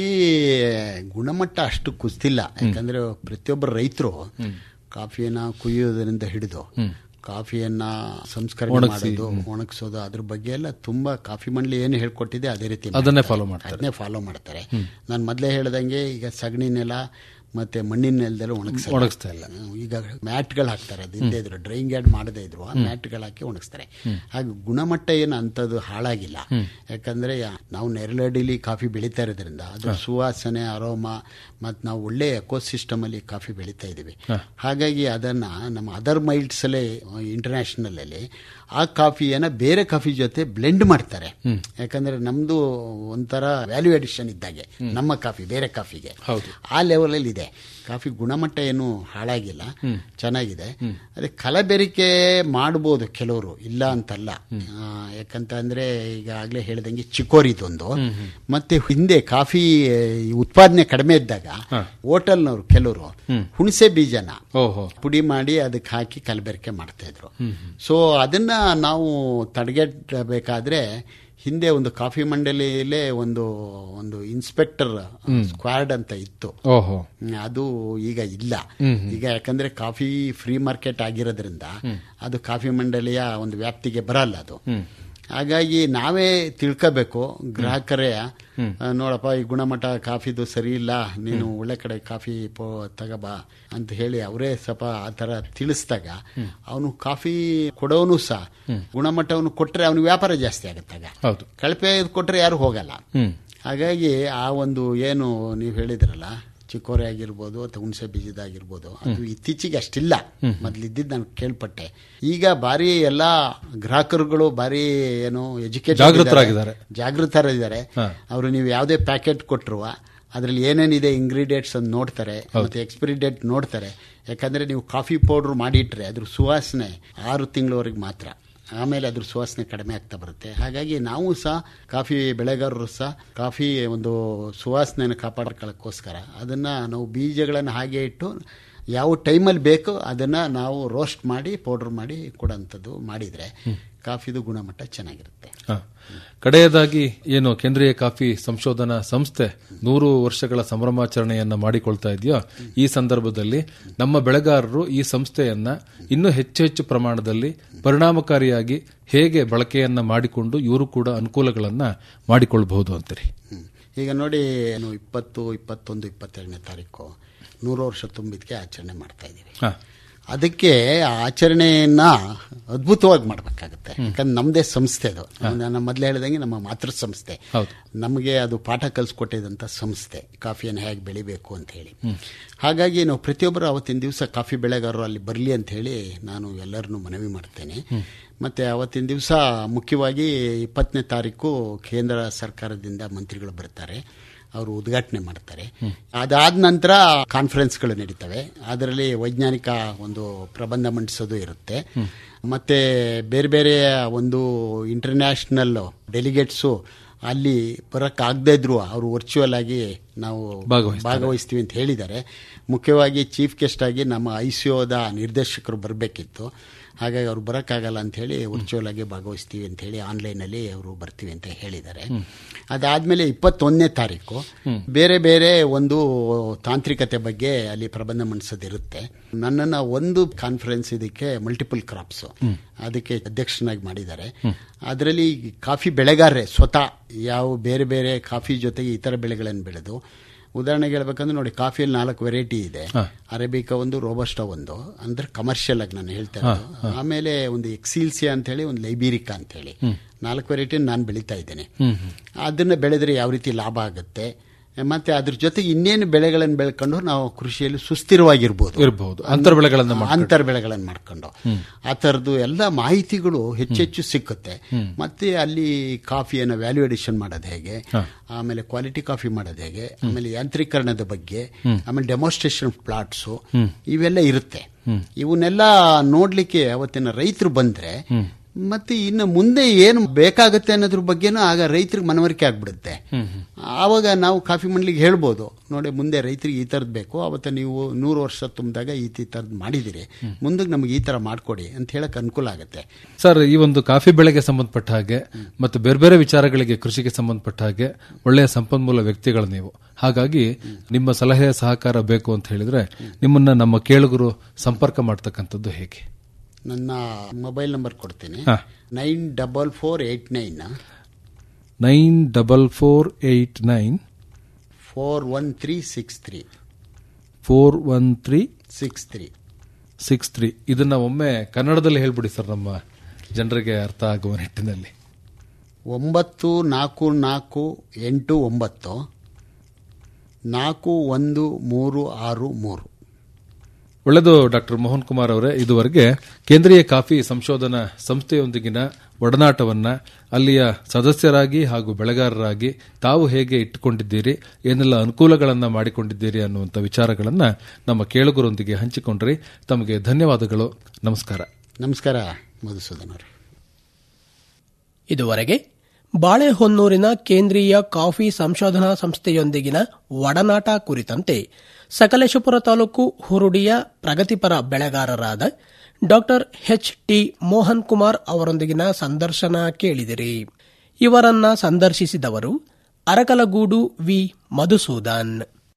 ಗುಣಮಟ್ಟ ಅಷ್ಟು ಕುಸ್ತಿಲ್ಲ ಯಾಕಂದ್ರೆ ಪ್ರತಿಯೊಬ್ಬರು ರೈತರು ಕಾಫಿಯನ್ನ ಕುಯ್ಯೋದರಿಂದ ಹಿಡಿದು ಕಾಫಿಯನ್ನ ಸಂಸ್ಕರಣೆ ಮಾಡೋದು ಒಣಗಿಸೋದು ಅದ್ರ ಬಗ್ಗೆ ಎಲ್ಲ ತುಂಬಾ ಕಾಫಿ ಮಂಡಳಿ ಏನು ಹೇಳ್ಕೊಟ್ಟಿದೆ ಅದೇ ರೀತಿ ಅದನ್ನೇ ಮಾಡ್ತಾರೆ. follow ಮಾಡ್ತಾರೆ. ಅದನ್ನೇ ಫಾಲೋ ಮಾಡ್ತಾರೆ ನಾನು ಮೊದಲೇ ಹೇಳ್ದಂಗೆ ಈಗ ಸಗಣಿ ನೆಲ ಮತ್ತೆ ಮಣ್ಣಿನ ನೆಲದಲ್ಲಿ ಒಣಗಿಸ ಒಣಗಿಸ್ತಾ ಇಲ್ಲ ಈಗ ಮ್ಯಾಟ್ಗಳು ಹಾಕ್ತಾರೆ ಅದು ಇಲ್ಲದೆ ಇದ್ರು ಡ್ರೈಯಿಂಗ್ ಯಾರ್ಡ್ ಮಾಡದೇ ಇದ್ರು ಆ ಮ್ಯಾಟ್ಗಳು ಹಾಕಿ ಒಣಗಿಸ್ತಾರೆ ಹಾಗೆ ಗುಣಮಟ್ಟ ಏನು ಅಂಥದ್ದು ಹಾಳಾಗಿಲ್ಲ ಯಾಕಂದ್ರೆ ನಾವು ನೆರಳಡಿಲಿ ಕಾಫಿ ಬೆಳೀತಾ ಇರೋದ್ರಿಂದ ಅದು ಸುವಾಸನೆ ಅರೋಮ ಮತ್ತು ನಾವು ಒಳ್ಳೆ ಎಕೋಸಿಸ್ಟಮ್ ಅಲ್ಲಿ ಕಾಫಿ ಬೆಳೀತಾ ಇದ್ದೀವಿ ಹಾಗಾಗಿ ಅದನ್ನ ನಮ್ಮ ಅದರ್ ಮೈಲ್ಡ್ಸ್ ಅಲ್ಲೇ ಇಂಟರ್ನ್ಯಾಷನಲ್ ಅಲ್ಲಿ ಆ ಕಾಫಿಯನ್ನ ಬೇರೆ ಕಾಫಿ ಜೊತೆ ಬ್ಲೆಂಡ್ ಮಾಡ್ತಾರೆ ಯಾಕಂದ್ರೆ ನಮ್ದು ಒಂಥರ ವ್ಯಾಲ್ಯೂ ಅಡಿಷನ್ ಇದ್ದಾಗೆ ನಮ್ಮ ಕಾಫಿ ಬೇರೆ ಕಾಫಿಗೆ ಹೌದು. ಆ ಲೆವೆಲ್ ಅಲ್ಲಿ ಇದೆ ಕಾಫಿ ಗುಣಮಟ್ಟ ಏನು ಹಾಳಾಗಿಲ್ಲ ಚೆನ್ನಾಗಿದೆ ಅದೇ ಕಲಬೆರಿಕೆ ಮಾಡ್ಬೋದು ಕೆಲವರು ಇಲ್ಲ ಅಂತಲ್ಲ ಆ, ಯಾಕಂತ ಅಂದ್ರೆ ಈಗ ಆಗ್ಲೇ ಹೇಳ್ದಂಗೆ ಚಿಕೋರಿದೊಂದು ಮತ್ತೆ ಹಿಂದೆ ಕಾಫಿ ಈ ಉತ್ಪಾದನೆ ಕಡಿಮೆ ಇದ್ದಾಗ ಹೋಟೆಲ್ನವರು ಕೆಲವರು ಹುಣಸೆ ಬೀಜನ ಓಹೋ ಪುಡಿ ಮಾಡಿ ಅದಕ್ಕೆ ಹಾಕಿ ಕಲಬೆರಕೆ ಮಾಡ್ತಾ ಇದ್ರು ಸೊ ಅದನ್ನ ನಾವು ತಡೆಗಟ್ಟಬೇಕಾದ್ರೆ ಹಿಂದೆ ಒಂದು ಕಾಫಿ ಮಂಡಳಿಯಲ್ಲೇ ಒಂದು ಒಂದು ಇನ್ಸ್ಪೆಕ್ಟರ್ ಸ್ಕ್ವಾಡ್ ಅಂತ ಇತ್ತು ಓಹೋ ಹ್ಮ್, ಅದು ಈಗ ಇಲ್ಲ ಈಗ ಯಾಕಂದ್ರೆ ಕಾಫಿ ಫ್ರೀ ಮಾರ್ಕೆಟ್ ಆಗಿರೋದ್ರಿಂದ ಅದು ಕಾಫಿ ಮಂಡಳಿಯ ಒಂದು ವ್ಯಾಪ್ತಿಗೆ ಬರಲ್ಲ ಅದು ಹಾಗಾಗಿ ನಾವೇ ತಿಳ್ಕೋಬೇಕು ಗ್ರಾಹಕರೇ ಆ, ನೋಡಪ್ಪ ಈ ಗುಣಮಟ್ಟ ಕಾಫಿದು ಸರಿ ಇಲ್ಲ ನೀನು ಒಳ್ಳೆ ಕಡೆ ಕಾಫಿ ಪೋ ತಗಬಾ ಅಂತ ಹೇಳಿ ಅವರೇ ಸ್ವಲ್ಪ ಆ ಥರ ತಿಳಿಸಿದಾಗ ಅವನು ಕಾಫಿ ಕೊಡೋನು ಸಹ ಗುಣಮಟ್ಟವನ್ನು ಕೊಟ್ಟರೆ ಅವನು ವ್ಯಾಪಾರ ಜಾಸ್ತಿ ಆಗುತ್ತಾಗ ಹೌದು ಕಳಪೆ ಕೊಟ್ಟರೆ ಯಾರು ಹೋಗಲ್ಲ ಹ್ಮ್ ಹಾಗಾಗಿ ಆ ಒಂದು ಏನು ನೀವು ಹೇಳಿದ್ರಲ್ಲ ಚಿಕ್ಕೋರೆ ಆಗಿರ್ಬೋದು ಅಥವಾ ಹುಣಸೆ ಬೀಜದಾಗಿರ್ಬೋದು ಅದು ಇತ್ತೀಚೆಗೆ ಅಷ್ಟಿಲ್ಲ ಮೊದ್ಲಿದ್ದಿದ್ದು ನಾನು ಕೇಳ್ಪಟ್ಟೆ ಈಗ ಬಾರಿ ಎಲ್ಲ ಗ್ರಾಹಕರುಗಳು ಬಾರಿ ಏನು ಎಜುಕೇಟೆಡ್ ಜಾಗೃತರಾಗಿದ್ದಾರೆ. ಜಾಗೃತರಿದ್ದಾರೆ ಅವರು ನೀವು ಯಾವುದೇ ಪ್ಯಾಕೆಟ್ ಕೊಟ್ಟರು ಅದರಲ್ಲಿ ಏನೇನಿದೆ ಇಂಗ್ರೀಡಿಯೆಂಟ್ಸ್ ಅಂತ ನೋಡ್ತಾರೆ ಮತ್ತೆ ಎಕ್ಸ್ಪೈರಿ ಡೇಟ್ ನೋಡ್ತಾರೆ ಯಾಕಂದ್ರೆ ನೀವು ಕಾಫಿ ಪೌಡರ್ ಮಾಡಿಟ್ರೆ ಅದ್ರ ಸುವಾಸನೆ ಆರು ತಿಂಗಳವರೆಗೆ ಮಾತ್ರ ಆಮೇಲೆ ಅದ್ರ ಸುವಾಸನೆ ಕಡಿಮೆ ಆಗ್ತಾ ಬರುತ್ತೆ ಹಾಗಾಗಿ ನಾವು ಸಹ ಕಾಫಿ ಬೆಳೆಗಾರರು ಸಹ ಕಾಫಿ ಒಂದು ಸುವಾಸನೆಯನ್ನು ಕಾಪಾಡ್ಕೊಳ್ಳೋಕ್ಕೋಸ್ಕರ ಅದನ್ನ ನಾವು ಬೀಜಗಳನ್ನು ಹಾಗೆ ಇಟ್ಟು ಯಾವ ಟೈಮಲ್ಲಿ ಬೇಕೋ ಅದನ್ನ ನಾವು ರೋಸ್ಟ್ ಮಾಡಿ ಪೌಡರ್ ಮಾಡಿ ಕೊಡೋಂಥದ್ದು ಮಾಡಿದ್ರೆ ಕಾಫಿದು ಗುಣಮಟ್ಟ ಚೆನ್ನಾಗಿರುತ್ತೆ ಹ. ಕಡೆಯದಾಗಿ ಏನು ಕೇಂದ್ರೀಯ ಕಾಫಿ ಸಂಶೋಧನಾ ಸಂಸ್ಥೆ ನೂರು ವರ್ಷಗಳ ಸಂಭ್ರಮಾಚರಣೆಯನ್ನ ಮಾಡಿಕೊಳ್ತಾ ಇದೆಯೋ ಈ ಸಂದರ್ಭದಲ್ಲಿ ನಮ್ಮ ಬೆಳೆಗಾರರು ಈ ಸಂಸ್ಥೆಯನ್ನ ಇನ್ನೂ ಹೆಚ್ಚು ಹೆಚ್ಚು ಪ್ರಮಾಣದಲ್ಲಿ ಪರಿಣಾಮಕಾರಿಯಾಗಿ ಹೇಗೆ ಬಳಕೆಯನ್ನ ಮಾಡಿಕೊಂಡು ಇವರು ಕೂಡ ಅನುಕೂಲಗಳನ್ನ ಮಾಡಿಕೊಳ್ಬಹುದು ಅಂತೀರಿ ಹ್ಮ್. ಈಗ ನೋಡಿ ಏನು ಇಪ್ಪತ್ತು ಇಪ್ಪತ್ತೊಂದು ಇಪ್ಪತ್ತೆರಡನೇ ತಾರೀಕು ನೂರು ವರ್ಷ ತುಂಬಿದ್ಕೆ ಆಚರಣೆ ಮಾಡ್ತಾ ಇದ್ದೀವಿ ಹ. ಅದಕ್ಕೆ ಆ ಆಚರಣೆಯನ್ನ ಅದ್ಭುತವಾಗಿ ಮಾಡಬೇಕಾಗುತ್ತೆ ಯಾಕಂದ್ರೆ ನಮ್ಮದೇ ಸಂಸ್ಥೆ ಅದು ನಾನು ಮೊದಲೇ ಹೇಳಿದಂಗೆ ನಮ್ಮ ಮಾತೃ ಸಂಸ್ಥೆ ಹೌದು. ನಮಗೆ ಅದು ಪಾಠ ಕಲಿಸ್ಕೊಟ್ಟಿದಂಥ ಸಂಸ್ಥೆ ಕಾಫಿಯನ್ನು ಹೇಗೆ ಬೆಳಿಬೇಕು ಅಂತ ಹೇಳಿ ಹಾಗಾಗಿ ನಾವು ಪ್ರತಿಯೊಬ್ಬರು ಅವತ್ತಿನ ದಿವಸ ಕಾಫಿ ಬೆಳೆಗಾರರು ಅಲ್ಲಿ ಬರಲಿ ಅಂತ ಹೇಳಿ ನಾನು ಎಲ್ಲರನ್ನೂ ಮನವಿ ಮಾಡ್ತೇನೆ ಮತ್ತೆ ಅವತ್ತಿನ ದಿವಸ ಮುಖ್ಯವಾಗಿ ಇಪ್ಪತ್ತನೇ ತಾರೀಕು ಕೇಂದ್ರ ಸರ್ಕಾರದಿಂದ ಮಂತ್ರಿಗಳು ಬರ್ತಾರೆ ಅವರು ಉದ್ಘಾಟನೆ ಮಾಡ್ತಾರೆ ಅದಾದ ನಂತರ ಕಾನ್ಫರೆನ್ಸ್ಗಳು ನಡೀತವೆ ಅದರಲ್ಲಿ ವೈಜ್ಞಾನಿಕ ಒಂದು ಪ್ರಬಂಧ ಮಂಡಿಸೋದು ಇರುತ್ತೆ ಮತ್ತೆ ಬೇರೆ ಬೇರೆ ಒಂದು ಇಂಟರ್ನ್ಯಾಷನಲ್ ಡೆಲಿಗೇಟ್ಸು ಅಲ್ಲಿ ಬರಕ್ ಆಗದೇ ಇದ್ರು ಅವರು ವರ್ಚುವಲ್ ಆಗಿ ನಾವು ಭಾಗವಹಿಸ್ತಾರೆ. ಭಾಗವಹಿಸ್ತೀವಿ ಅಂತ ಹೇಳಿದ್ದಾರೆ ಮುಖ್ಯವಾಗಿ ಚೀಫ್ ಗೆಸ್ಟ್ ಆಗಿ ನಮ್ಮ ಐಸಿಒದ ನಿರ್ದೇಶಕರು ಬರಬೇಕಿತ್ತು ಹಾಗಾಗಿ ಅವ್ರು ಬರೋಕ್ಕಾಗಲ್ಲ ಅಂತ ಹೇಳಿ ವರ್ಚುವಲ್ ಆಗಿ ಭಾಗವಹಿಸ್ತೀವಿ ಅಂತ ಹೇಳಿ ಆನ್ಲೈನಲ್ಲಿ ಅವರು ಬರ್ತೀವಿ ಅಂತ ಹೇಳಿದ್ದಾರೆ ಅದಾದ್ಮೇಲೆ ಇಪ್ಪತ್ತೊಂದನೇ ತಾರೀಕು ಬೇರೆ ಬೇರೆ ಒಂದು ತಾಂತ್ರಿಕತೆ ಬಗ್ಗೆ ಅಲ್ಲಿ ಪ್ರಬಂಧ ಮಂಡಿಸೋದಿರುತ್ತೆ ನನ್ನನ್ನು ಒಂದು ಕಾನ್ಫರೆನ್ಸ್ ಇದಕ್ಕೆ ಮಲ್ಟಿಪಲ್ ಕ್ರಾಪ್ಸ್ ಅದಕ್ಕೆ ಅಧ್ಯಕ್ಷನಾಗಿ ಮಾಡಿದ್ದಾರೆ ಅದರಲ್ಲಿ ಕಾಫಿ ಬೆಳೆಗಾರರೇ ಸ್ವತಃ ಯಾವ ಬೇರೆ ಬೇರೆ ಕಾಫಿ ಜೊತೆಗೆ ಇತರ ಬೆಳೆಗಳನ್ನು ಬೆಳೆದು ಉದಾಹರಣೆಗೆ ಹೇಳ್ಬೇಕಂದ್ರೆ ನೋಡಿ ಕಾಫಿಯಲ್ಲಿ ನಾಲ್ಕು ವೆರೈಟಿ ಇದೆ ಅರೇಬಿಕಾ ಒಂದು ರೋಬಸ್ಟಾ ಒಂದು ಅಂದ್ರೆ ಕಮರ್ಷಿಯಲ್ ಆಗಿ ನಾನು ಹೇಳ್ತಾ ಇರೋದು ಆಮೇಲೆ ಒಂದು ಎಕ್ಸಿಲ್ಸಿಯಾ ಅಂತ ಹೇಳಿ ಒಂದು ಲೈಬೀರಿಕಾ ಅಂತ ಹೇಳಿ ನಾಲ್ಕು ವೆರೈಟಿ ನಾನು ಬೆಳೀತಾ ಇದ್ದೇನೆ ಅದನ್ನ ಬೆಳೆದ್ರೆ ಯಾವ ರೀತಿ ಲಾಭ ಆಗುತ್ತೆ ಮತ್ತೆ ಅದ್ರ ಜೊತೆಗೆ ಇನ್ನೇನು ಬೆಳೆಗಳನ್ನು ಬೆಳ್ಕೊಂಡು ನಾವು ಕೃಷಿಯಲ್ಲಿ ಸುಸ್ಥಿರವಾಗಿರ್ಬೋದು ಇರಬಹುದು ಅಂತರ ಬೆಳೆಗಳನ್ನ ಮಾಡ್- ಅಂತರ ಬೆಳೆಗಳನ್ನು ಮಾಡ್ಕೊಂಡು ಆ ಥರದ್ದು ಎಲ್ಲ ಮಾಹಿತಿಗಳು ಹೆಚ್ಚೆಚ್ಚು ಸಿಕ್ಕುತ್ತೆ ಮತ್ತೆ ಅಲ್ಲಿ ಕಾಫಿಯನ್ನು ವ್ಯಾಲ್ಯೂ ಅಡಿಷನ್ ಮಾಡೋದು ಹೇಗೆ ಆಮೇಲೆ ಕ್ವಾಲಿಟಿ ಕಾಫಿ ಮಾಡೋದು ಹೇಗೆ ಆಮೇಲೆ ಯಾಂತ್ರೀಕರಣದ ಬಗ್ಗೆ ಆಮೇಲೆ ಡೆಮೋನ್ಸ್ಟ್ರೇಷನ್ ಪ್ಲಾಟ್ಸು ಇವೆಲ್ಲ ಇರುತ್ತೆ ಇವನ್ನೆಲ್ಲ ನೋಡ್ಲಿಕ್ಕೆ ಅವತ್ತಿನ ರೈತರು ಬಂದ್ರೆ ಮತ್ತೆ ಇನ್ನು ಮುಂದೆ ಏನು ಬೇಕಾಗುತ್ತೆ ಅನ್ನೋದ್ರ ಬಗ್ಗೆನೂ ಆಗ ರೈತರಿಗೆ ಮನವರಿಕೆ ಆಗ್ಬಿಡುತ್ತೆ ಆವಾಗ ನಾವು ಕಾಫಿ ಮಂಡ್ಲಿಗೆ ಹೇಳ್ಬೋದು ನೋಡಿ ಮುಂದೆ ರೈತರಿಗೆ ಈ ಥರದ್ದು ಬೇಕು ಅವತ್ತು ನೀವು ನೂರು ವರ್ಷ ತುಂಬಿದಾಗ ಈ ಥರದ್ದು ಮಾಡಿದಿರಿ ಮುಂದಕ್ಕೆ ನಮಗೆ ಈ ಥರ ಮಾಡ್ಕೊಡಿ ಅಂತ ಹೇಳಕ್ ಅನುಕೂಲ ಆಗುತ್ತೆ ಸರ್ ಈ ಒಂದು ಕಾಫಿ ಬೆಳೆಗೆ ಸಂಬಂಧಪಟ್ಟ ಹಾಗೆ ಮತ್ತು ಬೇರೆ ಬೇರೆ ವಿಚಾರಗಳಿಗೆ ಕೃಷಿಗೆ ಸಂಬಂಧಪಟ್ಟ ಹಾಗೆ ಒಳ್ಳೆಯ ಸಂಪನ್ಮೂಲ ವ್ಯಕ್ತಿಗಳು ನೀವು ಹಾಗಾಗಿ ನಿಮ್ಮ ಸಲಹೆ ಸಹಕಾರ ಬೇಕು ಅಂತ ಹೇಳಿದ್ರೆ ನಿಮ್ಮನ್ನ ನಮ್ಮ ಕೇಳುಗರು ಸಂಪರ್ಕ ಮಾಡ್ತಕ್ಕಂಥದ್ದು ಹೇಗೆ ನನ್ನ ಮೊಬೈಲ್ ನಂಬರ್ ಕೊಡ್ತೀನಿ ಹಾ. Nine double four eight nine nine double four eight nine four one three six three four one three six three six three ಇದನ್ನ ಒಮ್ಮೆ ಕನ್ನಡದಲ್ಲಿ ಹೇಳ್ಬಿಡಿ ಸರ್ ನಮ್ಮ ಜನರಿಗೆ ಅರ್ಥ ಆಗುವ ನಿಟ್ಟಿನಲ್ಲಿ ಒಂಬತ್ತು ನಾಲ್ಕು ನಾಲ್ಕು ಎಂಟು ಒಂಬತ್ತು ನಾಲ್ಕು ಒಂದು ಮೂರು ಆರು ಮೂರು ಒಳ್ಳೆಯದು ಡಾಕ್ಟರ್ ಮೋಹನ್ ಕುಮಾರ್ ಅವರೇ ಇದುವರೆಗೆ ಕೇಂದ್ರೀಯ ಕಾಫಿ ಸಂಶೋಧನಾ ಸಂಸ್ಥೆಯೊಂದಿಗಿನ ಒಡನಾಟವನ್ನ ಅಲ್ಲಿಯ ಸದಸ್ಯರಾಗಿ ಹಾಗೂ ಬೆಳೆಗಾರರಾಗಿ ತಾವು ಹೇಗೆ ಇಟ್ಟುಕೊಂಡಿದ್ದೀರಿ ಏನೆಲ್ಲ ಅನುಕೂಲಗಳನ್ನ ಮಾಡಿಕೊಂಡಿದ್ದೀರಿ ಅನ್ನುವಂಥ ವಿಚಾರಗಳನ್ನ ನಮ್ಮ ಕೇಳುಗರೊಂದಿಗೆ ಹಂಚಿಕೊಂಡ್ರಿ ತಮಗೆ ಧನ್ಯವಾದಗಳು ನಮಸ್ಕಾರ ನಮಸ್ಕಾರ ಮಧುಸೂದನ್ ಅವರು ಇದುವರೆಗೆ ಬಾಳೆಹೊನ್ನೂರಿನ ಕೇಂದ್ರೀಯ ಕಾಫಿ ಸಂಶೋಧನಾ ಸಂಸ್ಥೆಯೊಂದಿಗಿನ ಒಡನಾಟ ಕುರಿತಂತೆ ಸಕಲೇಶಪುರ ತಾಲೂಕು ಹುರುಡಿಯ ಪ್ರಗತಿಪರ ಬೆಳೆಗಾರರಾದ doctor H T Mohan Kumar ಅವರೊಂದಿಗಿನ ಸಂದರ್ಶನ ಕೇಳಿದಿರಿ ಇವರನ್ನ ಸಂದರ್ಶಿಸಿದವರು ಅರಕಲಗೂಡು ವಿ ಮಧುಸೂದನ್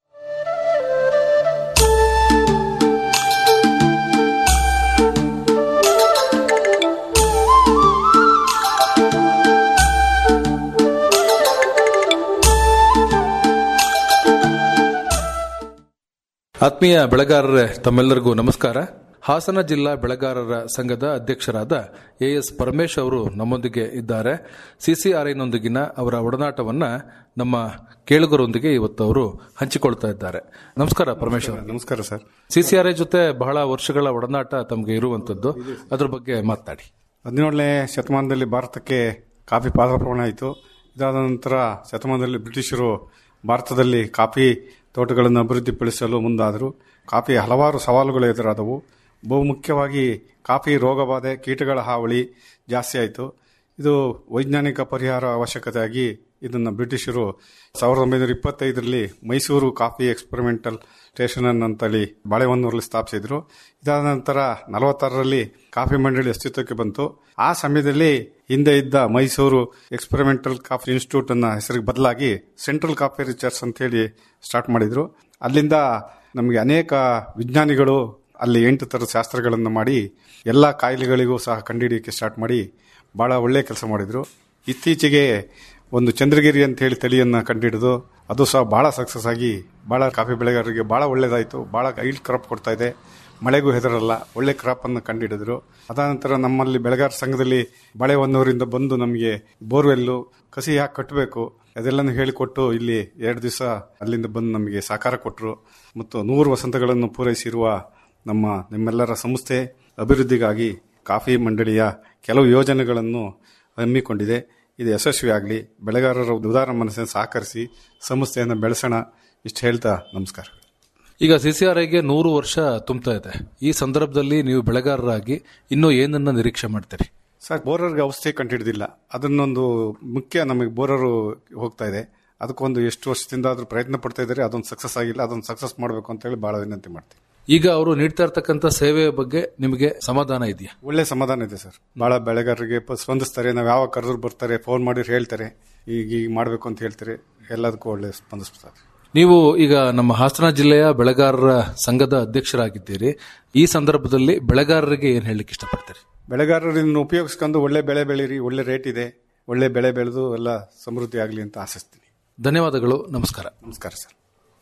ಆತ್ಮೀಯ ಬೆಳೆಗಾರರೇ ತಮ್ಮೆಲ್ಲರಿಗೂ ನಮಸ್ಕಾರ ಹಾಸನ ಜಿಲ್ಲಾ ಬೆಳೆಗಾರರ ಸಂಘದ ಅಧ್ಯಕ್ಷರಾದ ಎಎಸ್ ಪರಮೇಶ್ ಅವರು ನಮ್ಮೊಂದಿಗೆ ಇದ್ದಾರೆ ಸಿಸಿಆರ್ಐನೊಂದಿಗಿನ ಅವರ ಒಡನಾಟವನ್ನ ನಮ್ಮ ಕೇಳುಗರೊಂದಿಗೆ ಇವತ್ತು ಅವರು ಹಂಚಿಕೊಳ್ತಾ ಇದ್ದಾರೆ ನಮಸ್ಕಾರ ಪರಮೇಶ್ ಅವರು ನಮಸ್ಕಾರ ಸರ್ ಸಿಸಿಆರ್ಐ ಜೊತೆ ಬಹಳ ವರ್ಷಗಳ ಒಡನಾಟ ತಮಗೆ ಇರುವಂತದ್ದು ಅದ್ರ ಬಗ್ಗೆ ಮಾತನಾಡಿ ಹದಿನೇಳನೇ ಶತಮಾನದಲ್ಲಿ ಭಾರತಕ್ಕೆ ಕಾಫಿ ಪಾದಾರ್ಪಣೆ ಆಯಿತು ಇದಾದ ನಂತರ ಶತಮಾನದಲ್ಲಿ ಬ್ರಿಟಿಷರು ಭಾರತದಲ್ಲಿ ಕಾಫಿ ತೋಟಗಳನ್ನು ಅಭಿವೃದ್ಧಿಪಡಿಸಲು ಮುಂದಾದರು ಕಾಫಿ ಹಲವಾರು ಸವಾಲುಗಳು ಎದುರಾದವು ಬಹುಮುಖ್ಯವಾಗಿ ಕಾಫಿ ರೋಗಬಾಧೆ ಕೀಟಗಳ ಹಾವಳಿ ಜಾಸ್ತಿ ಆಯಿತು ಇದು ವೈಜ್ಞಾನಿಕ ಪರಿಹಾರ ಅವಶ್ಯಕತೆಯಾಗಿ ಇದನ್ನು ಬ್ರಿಟಿಷರು ಸಾವಿರದ ಒಂಬೈನೂರ ಇಪ್ಪತ್ತೈದರಲ್ಲಿ ಮೈಸೂರು ಕಾಫಿ ಎಕ್ಸ್ಪೆರಿಮೆಂಟಲ್ ಸ್ಟೇಷನ್ ಅಂತೇಳಿ ಬಾಳೆಹೊನ್ನೂರಲ್ಲಿ ಸ್ಥಾಪಿಸಿದ್ರು ಇದಾದ ನಂತರ ನಲವತ್ತಾರರಲ್ಲಿ ಕಾಫಿ ಮಂಡಳಿ ಅಸ್ತಿತ್ವಕ್ಕೆ ಬಂತು ಆ ಸಮಯದಲ್ಲಿ ಹಿಂದೆ ಇದ್ದ ಮೈಸೂರು ಎಕ್ಸ್ಪೆರಿಮೆಂಟಲ್ ಕಾಫಿ ಇನ್ಸ್ಟಿಟ್ಯೂಟ್ ಅನ್ನ ಹೆಸರಿಗೆ ಬದಲಾಗಿ ಸೆಂಟ್ರಲ್ ಕಾಫಿ ರಿಸರ್ಚ್ ಅಂತೇಳಿ ಸ್ಟಾರ್ಟ್ ಮಾಡಿದ್ರು ಅಲ್ಲಿಂದ ನಮಗೆ ಅನೇಕ ವಿಜ್ಞಾನಿಗಳು ಅಲ್ಲಿ ಎಂಟು ಥರದ ಶಾಸ್ತ್ರಗಳನ್ನು ಮಾಡಿ ಎಲ್ಲ ಕಾಯಿಲೆಗಳಿಗೂ ಸಹ ಕಂಡುಹಿಡಿಯಕ್ಕೆ ಸ್ಟಾರ್ಟ್ ಮಾಡಿ ಬಹಳ ಒಳ್ಳೆ ಕೆಲಸ ಮಾಡಿದ್ರು ಇತ್ತೀಚೆಗೆ ಒಂದು ಚಂದ್ರಗಿರಿ ಅಂತ ಹೇಳಿ ತಳಿಯನ್ನ ಕಂಡುಹಿಡಿದು ಅದು ಸಹ ಬಹಳ ಸಕ್ಸಸ್ ಆಗಿ ಬಹಳ ಕಾಫಿ ಬೆಳೆಗಾರರಿಗೆ ಬಹಳ ಒಳ್ಳೇದಾಯಿತು ಬಹಳ ಐಲ್ ಕ್ರಾಪ್ ಕೊಡ್ತಾ ಇದೆ ಮಳೆಗೂ ಹೆದರಲ್ಲ ಒಳ್ಳೆ ಕ್ರಾಪ್ ಅನ್ನು ಕಂಡುಹಿಡಿದ್ರು ಅದಾದ ನಂತರ ನಮ್ಮಲ್ಲಿ ಬೆಳೆಗಾರ ಸಂಘದಲ್ಲಿ ಬಾಳೆಹೊನ್ನೂರಿಂದ ಬಂದು ನಮಗೆ ಬೋರ್ವೆಲ್ಲು ಕಸಿ ಯಾಕೆ ಕಟ್ಟಬೇಕು ಅದೆಲ್ಲನೂ ಹೇಳಿಕೊಟ್ಟು ಇಲ್ಲಿ ಎರಡು ದಿವಸ ಅಲ್ಲಿಂದ ಬಂದು ನಮಗೆ ಸಹಕಾರ ಕೊಟ್ಟರು ಮತ್ತು ನೂರು ವಸಂತಗಳನ್ನು ಪೂರೈಸಿರುವ ನಮ್ಮ ನಿಮ್ಮೆಲ್ಲರ ಸಂಸ್ಥೆ ಅಭಿವೃದ್ಧಿಗಾಗಿ ಕಾಫಿ ಮಂಡಳಿಯ ಕೆಲವು ಯೋಜನೆಗಳನ್ನು ಹಮ್ಮಿಕೊಂಡಿದೆ ಇದು ಯಶಸ್ವಿಯಾಗಲಿ ಬೆಳೆಗಾರರ ಉದಾರ ಮನಸ್ಸನ್ನು ಸಹಕರಿಸಿ ಸಂಸ್ಥೆಯನ್ನು ಬೆಳೆಸೋಣ ಇಷ್ಟು ಹೇಳ್ತಾ ನಮಸ್ಕಾರ ಈಗ ಸಿಸಿಆರ್ಐಗೆ ನೂರು ವರ್ಷ ತುಂಬ್ತಾ ಇದೆ ಈ ಸಂದರ್ಭದಲ್ಲಿ ನೀವು ಬೆಳೆಗಾರರಾಗಿ ಇನ್ನೂ ಏನನ್ನ ನಿರೀಕ್ಷೆ ಮಾಡ್ತೀರಿ ಸರ್ ಬೋರರ್ಗೆ ಔಷಧಿ ಕಂಡುಹಿಡಿದಿಲ್ಲ ಅದನ್ನೊಂದು ಮುಖ್ಯ ನಮಗೆ ಬೋರರು ಹೋಗ್ತಾ ಇದೆ ಅದಕ್ಕೊಂದು ಎಷ್ಟು ವರ್ಷದಿಂದ ಆದ್ರೂ ಪ್ರಯತ್ನ ಪಡ್ತಾ ಇದ್ದಾರೆ ಅದೊಂದು ಸಕ್ಸಸ್ ಆಗಿಲ್ಲ ಅದೊಂದು ಸಕ್ಸಸ್ ಮಾಡಬೇಕು ಅಂತ ಹೇಳಿ ಬಹಳ ವಿನಂತಿ ಮಾಡ್ತೀವಿ ಈಗ ಅವರು ನೀಡ್ತಾ ಇರ್ತಕ್ಕಂಥ ಸೇವೆಯ ಬಗ್ಗೆ ನಿಮಗೆ ಸಮಾಧಾನ ಇದೆಯಾ ಒಳ್ಳೆ ಸಮಾಧಾನ ಇದೆ ಸರ್ ಬಹಳ ಬೆಳೆಗಾರರಿಗೆ ಪ- ಸ್ಪಂದಿಸ್ತಾರೆ ನಾವು ಯಾವಾಗ ಕರೆದ್ರು ಬರ್ತಾರೆ ಫೋನ್ ಮಾಡಿ ಹೇಳ್ತಾರೆ ಈಗ ಈಗ ಮಾಡಬೇಕು ಅಂತ ಹೇಳ್ತಾರೆ ಎಲ್ಲದಕ್ಕೂ ಒಳ್ಳೆ ಸ್ಪಂದಿಸ್ತಾರೆ ನೀವು ಈಗ ನಮ್ಮ ಹಾಸನ ಜಿಲ್ಲೆಯ ಬೆಳೆಗಾರರ ಸಂಘದ ಅಧ್ಯಕ್ಷರಾಗಿದ್ದೀರಿ ಈ ಸಂದರ್ಭದಲ್ಲಿ ಬೆಳೆಗಾರರಿಗೆ ಏನ್ ಹೇಳಲಿಕ್ಕೆ ಇಷ್ಟಪಡ್ತೀರಿ ಬೆಳೆಗಾರರನ್ನು ಉಪಯೋಗಿಸ್ಕೊಂಡು ಒಳ್ಳೆ ಬೆಳೆ ಬೆಳೀರಿ ಒಳ್ಳೆ ರೇಟ್ ಇದೆ ಒಳ್ಳೆ ಬೆಳೆ ಬೆಳೆದು ಎಲ್ಲ ಸಮೃದ್ಧಿ ಆಗಲಿ ಅಂತ ಆಶಿಸ್ತೀನಿ ಧನ್ಯವಾದಗಳು ನಮಸ್ಕಾರ ನಮಸ್ಕಾರ ಸರ್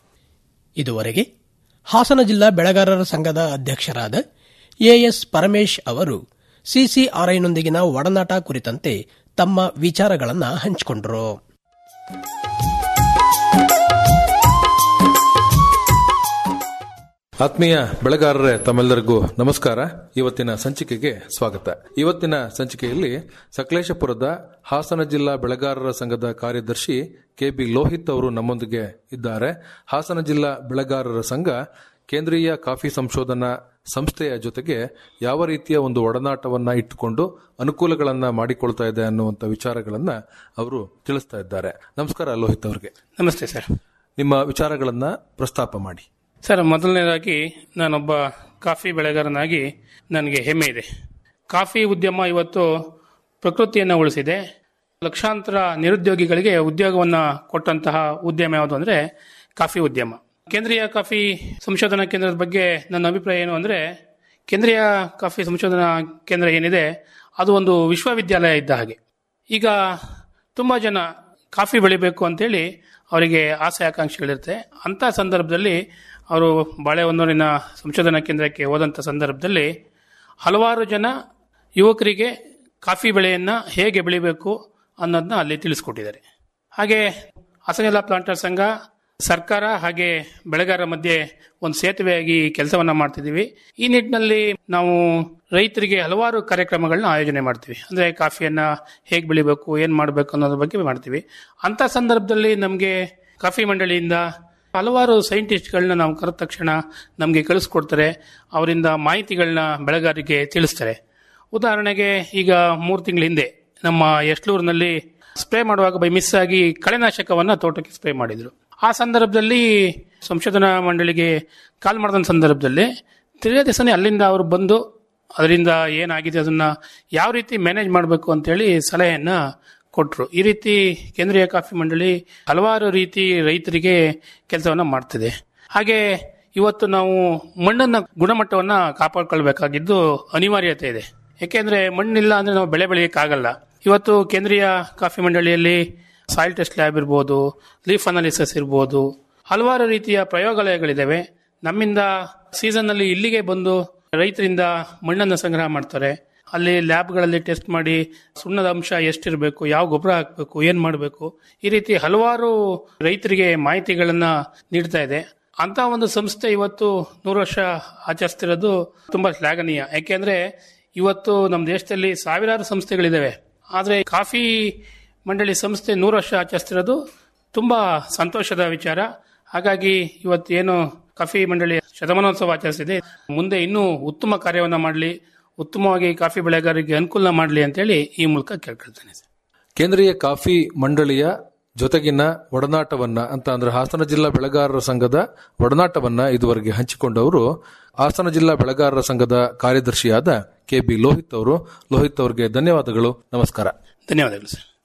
ಇದುವರೆಗೆ ಹಾಸನ ಜಿಲ್ಲಾ ಬೆಳೆಗಾರರ ಸಂಘದ ಅಧ್ಯಕ್ಷರಾದ ಎಎಸ್ ಪರಮೇಶ್ ಅವರು ಸಿಸಿಆರ್ಐನೊಂದಿಗಿನ ಒಡನಾಟ ಕುರಿತಂತೆ ತಮ್ಮ ವಿಚಾರಗಳನ್ನು ಹಂಚಿಕೊಂಡರು ಆತ್ಮೀಯ ಬೆಳೆಗಾರರೇ ತಮ್ಮೆಲ್ಲರಿಗೂ ನಮಸ್ಕಾರ ಇವತ್ತಿನ ಸಂಚಿಕೆಗೆ ಸ್ವಾಗತ ಇವತ್ತಿನ ಸಂಚಿಕೆಯಲ್ಲಿ ಸಕಲೇಶಪುರದ ಹಾಸನ ಜಿಲ್ಲಾ ಬೆಳೆಗಾರರ ಸಂಘದ ಕಾರ್ಯದರ್ಶಿ ಕೆಬಿ ಲೋಹಿತ್ ಅವರು ನಮ್ಮೊಂದಿಗೆ ಇದ್ದಾರೆ ಹಾಸನ ಜಿಲ್ಲಾ ಬೆಳೆಗಾರರ ಸಂಘ ಕೇಂದ್ರೀಯ ಕಾಫಿ ಸಂಶೋಧನಾ ಸಂಸ್ಥೆಯ ಜೊತೆಗೆ ಯಾವ ರೀತಿಯ ಒಂದು ಒಡನಾಟವನ್ನ ಇಟ್ಟುಕೊಂಡು ಅನುಕೂಲಗಳನ್ನ ಮಾಡಿಕೊಳ್ತಾ ಇದೆ ಅನ್ನುವಂಥ ವಿಚಾರಗಳನ್ನ ಅವರು ತಿಳಿಸ್ತಾ ಇದ್ದಾರೆ ನಮಸ್ಕಾರ ಲೋಹಿತ್ ಅವರಿಗೆ ನಮಸ್ತೆ ಸರ್ ನಿಮ್ಮ ವಿಚಾರಗಳನ್ನ ಪ್ರಸ್ತಾಪ ಮಾಡಿ ಸರ್ ಮೊದಲನೇದಾಗಿ ನಾನೊಬ್ಬ ಕಾಫಿ ಬೆಳೆಗಾರನಾಗಿ ನನಗೆ ಹೆಮ್ಮೆ ಇದೆ ಕಾಫಿ ಉದ್ಯಮ ಇವತ್ತು ಪ್ರಕೃತಿಯನ್ನು ಉಳಿಸಿದೆ ಲಕ್ಷಾಂತರ ನಿರುದ್ಯೋಗಿಗಳಿಗೆ ಉದ್ಯೋಗವನ್ನು ಕೊಟ್ಟಂತಹ ಉದ್ಯಮ ಯಾವುದು ಅಂದರೆ ಕಾಫಿ ಉದ್ಯಮ ಕೇಂದ್ರೀಯ ಕಾಫಿ ಸಂಶೋಧನಾ ಕೇಂದ್ರದ ಬಗ್ಗೆ ನನ್ನ ಅಭಿಪ್ರಾಯ ಏನು ಅಂದರೆ ಕೇಂದ್ರೀಯ ಕಾಫಿ ಸಂಶೋಧನಾ ಕೇಂದ್ರ ಏನಿದೆ ಅದು ಒಂದು ವಿಶ್ವವಿದ್ಯಾಲಯ ಇದ್ದ ಹಾಗೆ ಈಗ ತುಂಬ ಜನ ಕಾಫಿ ಬೆಳಿಬೇಕು ಅಂತೇಳಿ ಅವರಿಗೆ ಆಸೆ ಆಕಾಂಕ್ಷೆಗಳಿರುತ್ತೆ ಅಂಥ ಸಂದರ್ಭದಲ್ಲಿ ಅವರು ಬಾಳೆಹೊನ್ನೂರಿನ ಸಂಶೋಧನಾ ಕೇಂದ್ರಕ್ಕೆ ಹೋದಂಥ ಸಂದರ್ಭದಲ್ಲಿ ಹಲವಾರು ಜನ ಯುವಕರಿಗೆ ಕಾಫಿ ಬೆಳೆಯನ್ನು ಹೇಗೆ ಬೆಳಿಬೇಕು ಅನ್ನೋದನ್ನ ಅಲ್ಲಿ ತಿಳಿಸ್ಕೊಟ್ಟಿದ್ದಾರೆ ಹಾಗೆ ಹಾಸನೆಲ್ಲ ಪ್ಲಾಂಟರ್ ಸಂಘ ಸರ್ಕಾರ ಹಾಗೆ ಬೆಳೆಗಾರರ ಮಧ್ಯೆ ಒಂದು ಸೇತುವೆಯಾಗಿ ಕೆಲಸವನ್ನ ಮಾಡ್ತಿದ್ದೀವಿ ಈ ನಿಟ್ಟಿನಲ್ಲಿ ನಾವು ರೈತರಿಗೆ ಹಲವಾರು ಕಾರ್ಯಕ್ರಮಗಳನ್ನ ಆಯೋಜನೆ ಮಾಡ್ತೀವಿ ಅಂದ್ರೆ ಕಾಫಿಯನ್ನ ಹೇಗೆ ಬೆಳಿಬೇಕು ಏನ್ ಮಾಡಬೇಕು ಅನ್ನೋದ್ರ ಬಗ್ಗೆ ಮಾಡ್ತೀವಿ ಅಂತ ಸಂದರ್ಭದಲ್ಲಿ ನಮಗೆ ಕಾಫಿ ಮಂಡಳಿಯಿಂದ ಹಲವಾರು ಸೈಂಟಿಸ್ಟ್ಗಳನ್ನ ನಾವು ಕರೆದ ತಕ್ಷಣ ನಮಗೆ ಕಳಿಸ್ಕೊಡ್ತಾರೆ ಅವರಿಂದ ಮಾಹಿತಿಗಳನ್ನ ಬೆಳೆಗಾರರಿಗೆ ತಿಳಿಸ್ತಾರೆ ಉದಾಹರಣೆಗೆ ಈಗ ಮೂರು ತಿಂಗಳ ಹಿಂದೆ ನಮ್ಮ ಯಶ್ಲೂರಿನಲ್ಲಿ ಸ್ಪ್ರೇ ಮಾಡುವಾಗ ಬೈ ಮಿಸ್ ಆಗಿ ಕಳೆನಾಶಕವನ್ನ ತೋಟಕ್ಕೆ ಸ್ಪ್ರೇ ಮಾಡಿದ್ರು ಆ ಸಂದರ್ಭದಲ್ಲಿ ಸಂಶೋಧನಾ ಮಂಡಳಿಗೆ ಕಾಲ್ ಮಾಡಿದ ಸಂದರ್ಭದಲ್ಲಿ ತಿರ್ಗಾ ದಿವಸನೇ ಅಲ್ಲಿಂದ ಅವರು ಬಂದು ಅದರಿಂದ ಏನಾಗಿದೆ ಅದನ್ನ ಯಾವ ರೀತಿ ಮ್ಯಾನೇಜ್ ಮಾಡಬೇಕು ಅಂತೇಳಿ ಸಲಹೆಯನ್ನ ಕೊಟ್ಟರು ಈ ರೀತಿ ಕೇಂದ್ರೀಯ ಕಾಫಿ ಮಂಡಳಿ ಹಲವಾರು ರೀತಿ ರೈತರಿಗೆ ಕೆಲಸವನ್ನ ಮಾಡ್ತಿದೆ ಹಾಗೆ ಇವತ್ತು ನಾವು ಮಣ್ಣನ್ನ ಗುಣಮಟ್ಟವನ್ನ ಕಾಪಾಡ್ಕೊಳ್ಬೇಕಾಗಿದ್ದು ಅನಿವಾರ್ಯತೆ ಇದೆ ಯಾಕೆಂದ್ರೆ ಮಣ್ಣಿಲ್ಲ ಅಂದ್ರೆ ನಾವು ಬೆಳೆ ಬೆಳೆಯಕ್ಕಾಗಲ್ಲ ಇವತ್ತು ಕೇಂದ್ರೀಯ ಕಾಫಿ ಮಂಡಳಿಯಲ್ಲಿ ಸಾಯಿಲ್ ಟೆಸ್ಟ್ ಲ್ಯಾಬ್ ಇರ್ಬೋದು ಲೀಫ್ ಅನಾಲಿಸಿಸ್ ಇರ್ಬೋದು ಹಲವಾರು ರೀತಿಯ ಪ್ರಯೋಗಾಲಯಗಳಿದ್ದಾವೆ ನಮ್ಮಿಂದ ಸೀಸನ್ ಅಲ್ಲಿ ಇಲ್ಲಿಗೆ ಬಂದು ರೈತರಿಂದ ಮಣ್ಣನ್ನು ಸಂಗ್ರಹ ಮಾಡ್ತಾರೆ ಅಲ್ಲಿ ಲ್ಯಾಬ್ಗಳಲ್ಲಿ ಟೆಸ್ಟ್ ಮಾಡಿ ಸುಣ್ಣದ ಅಂಶ ಎಷ್ಟಿರಬೇಕು ಯಾವ ಗೊಬ್ಬರ ಹಾಕಬೇಕು ಏನ್ ಮಾಡಬೇಕು ಈ ರೀತಿ ಹಲವಾರು ರೈತರಿಗೆ ಮಾಹಿತಿಗಳನ್ನ ನೀಡ್ತಾ ಇದೆ ಅಂತ ಒಂದು ಸಂಸ್ಥೆ ಇವತ್ತು ನೂರು ವರ್ಷ ಆಚರಿಸ್ತಿರೋದು ತುಂಬಾ ಶ್ಲಾಘನೀಯ ಯಾಕೆಂದ್ರೆ ಇವತ್ತು ನಮ್ಮ ದೇಶದಲ್ಲಿ ಸಾವಿರಾರು ಸಂಸ್ಥೆಗಳಿದ್ದಾವೆ ಆದ್ರೆ ಕಾಫಿ ಮಂಡಳಿ ಸಂಸ್ಥೆ ನೂರು ವರ್ಷ ಆಚರಿಸ್ತಿರೋದು ತುಂಬಾ ಸಂತೋಷದ ವಿಚಾರ ಹಾಗಾಗಿ ಇವತ್ತು ಏನು ಕಾಫಿ ಮಂಡಳಿ ಶತಮಾನೋತ್ಸವ ಆಚರಿಸಿದೆ ಮುಂದೆ ಇನ್ನೂ ಉತ್ತಮ ಕಾರ್ಯವನ್ನ ಮಾಡಲಿ ಉತ್ತಮವಾಗಿ ಕಾಫಿ ಬೆಳೆಗಾರರಿಗೆ ಅನುಕೂಲ ಮಾಡಲಿ ಅಂತೇಳಿ ಈ ಮೂಲಕ ಕೇಳ್ಕೊಳ್ತೇನೆ ಸರ್ ಕೇಂದ್ರೀಯ ಕಾಫಿ ಮಂಡಳಿಯ ಜೊತೆಗಿನ ಒಡನಾಟವನ್ನ ಅಂತ ಅಂದ್ರೆ ಹಾಸನ ಜಿಲ್ಲಾ ಬೆಳೆಗಾರರ ಸಂಘದ ಒಡನಾಟವನ್ನ ಇದುವರೆಗೆ ಹಂಚಿಕೊಂಡವರು ಹಾಸನ ಜಿಲ್ಲಾ ಬೆಳೆಗಾರರ ಸಂಘದ ಕಾರ್ಯದರ್ಶಿಯಾದ ಕೆ ಬಿ ಲೋಹಿತ್ ಅವರು ಲೋಹಿತ್ ಅವರಿಗೆ ಧನ್ಯವಾದಗಳು ನಮಸ್ಕಾರ ಧನ್ಯವಾದಗಳು ಸರ್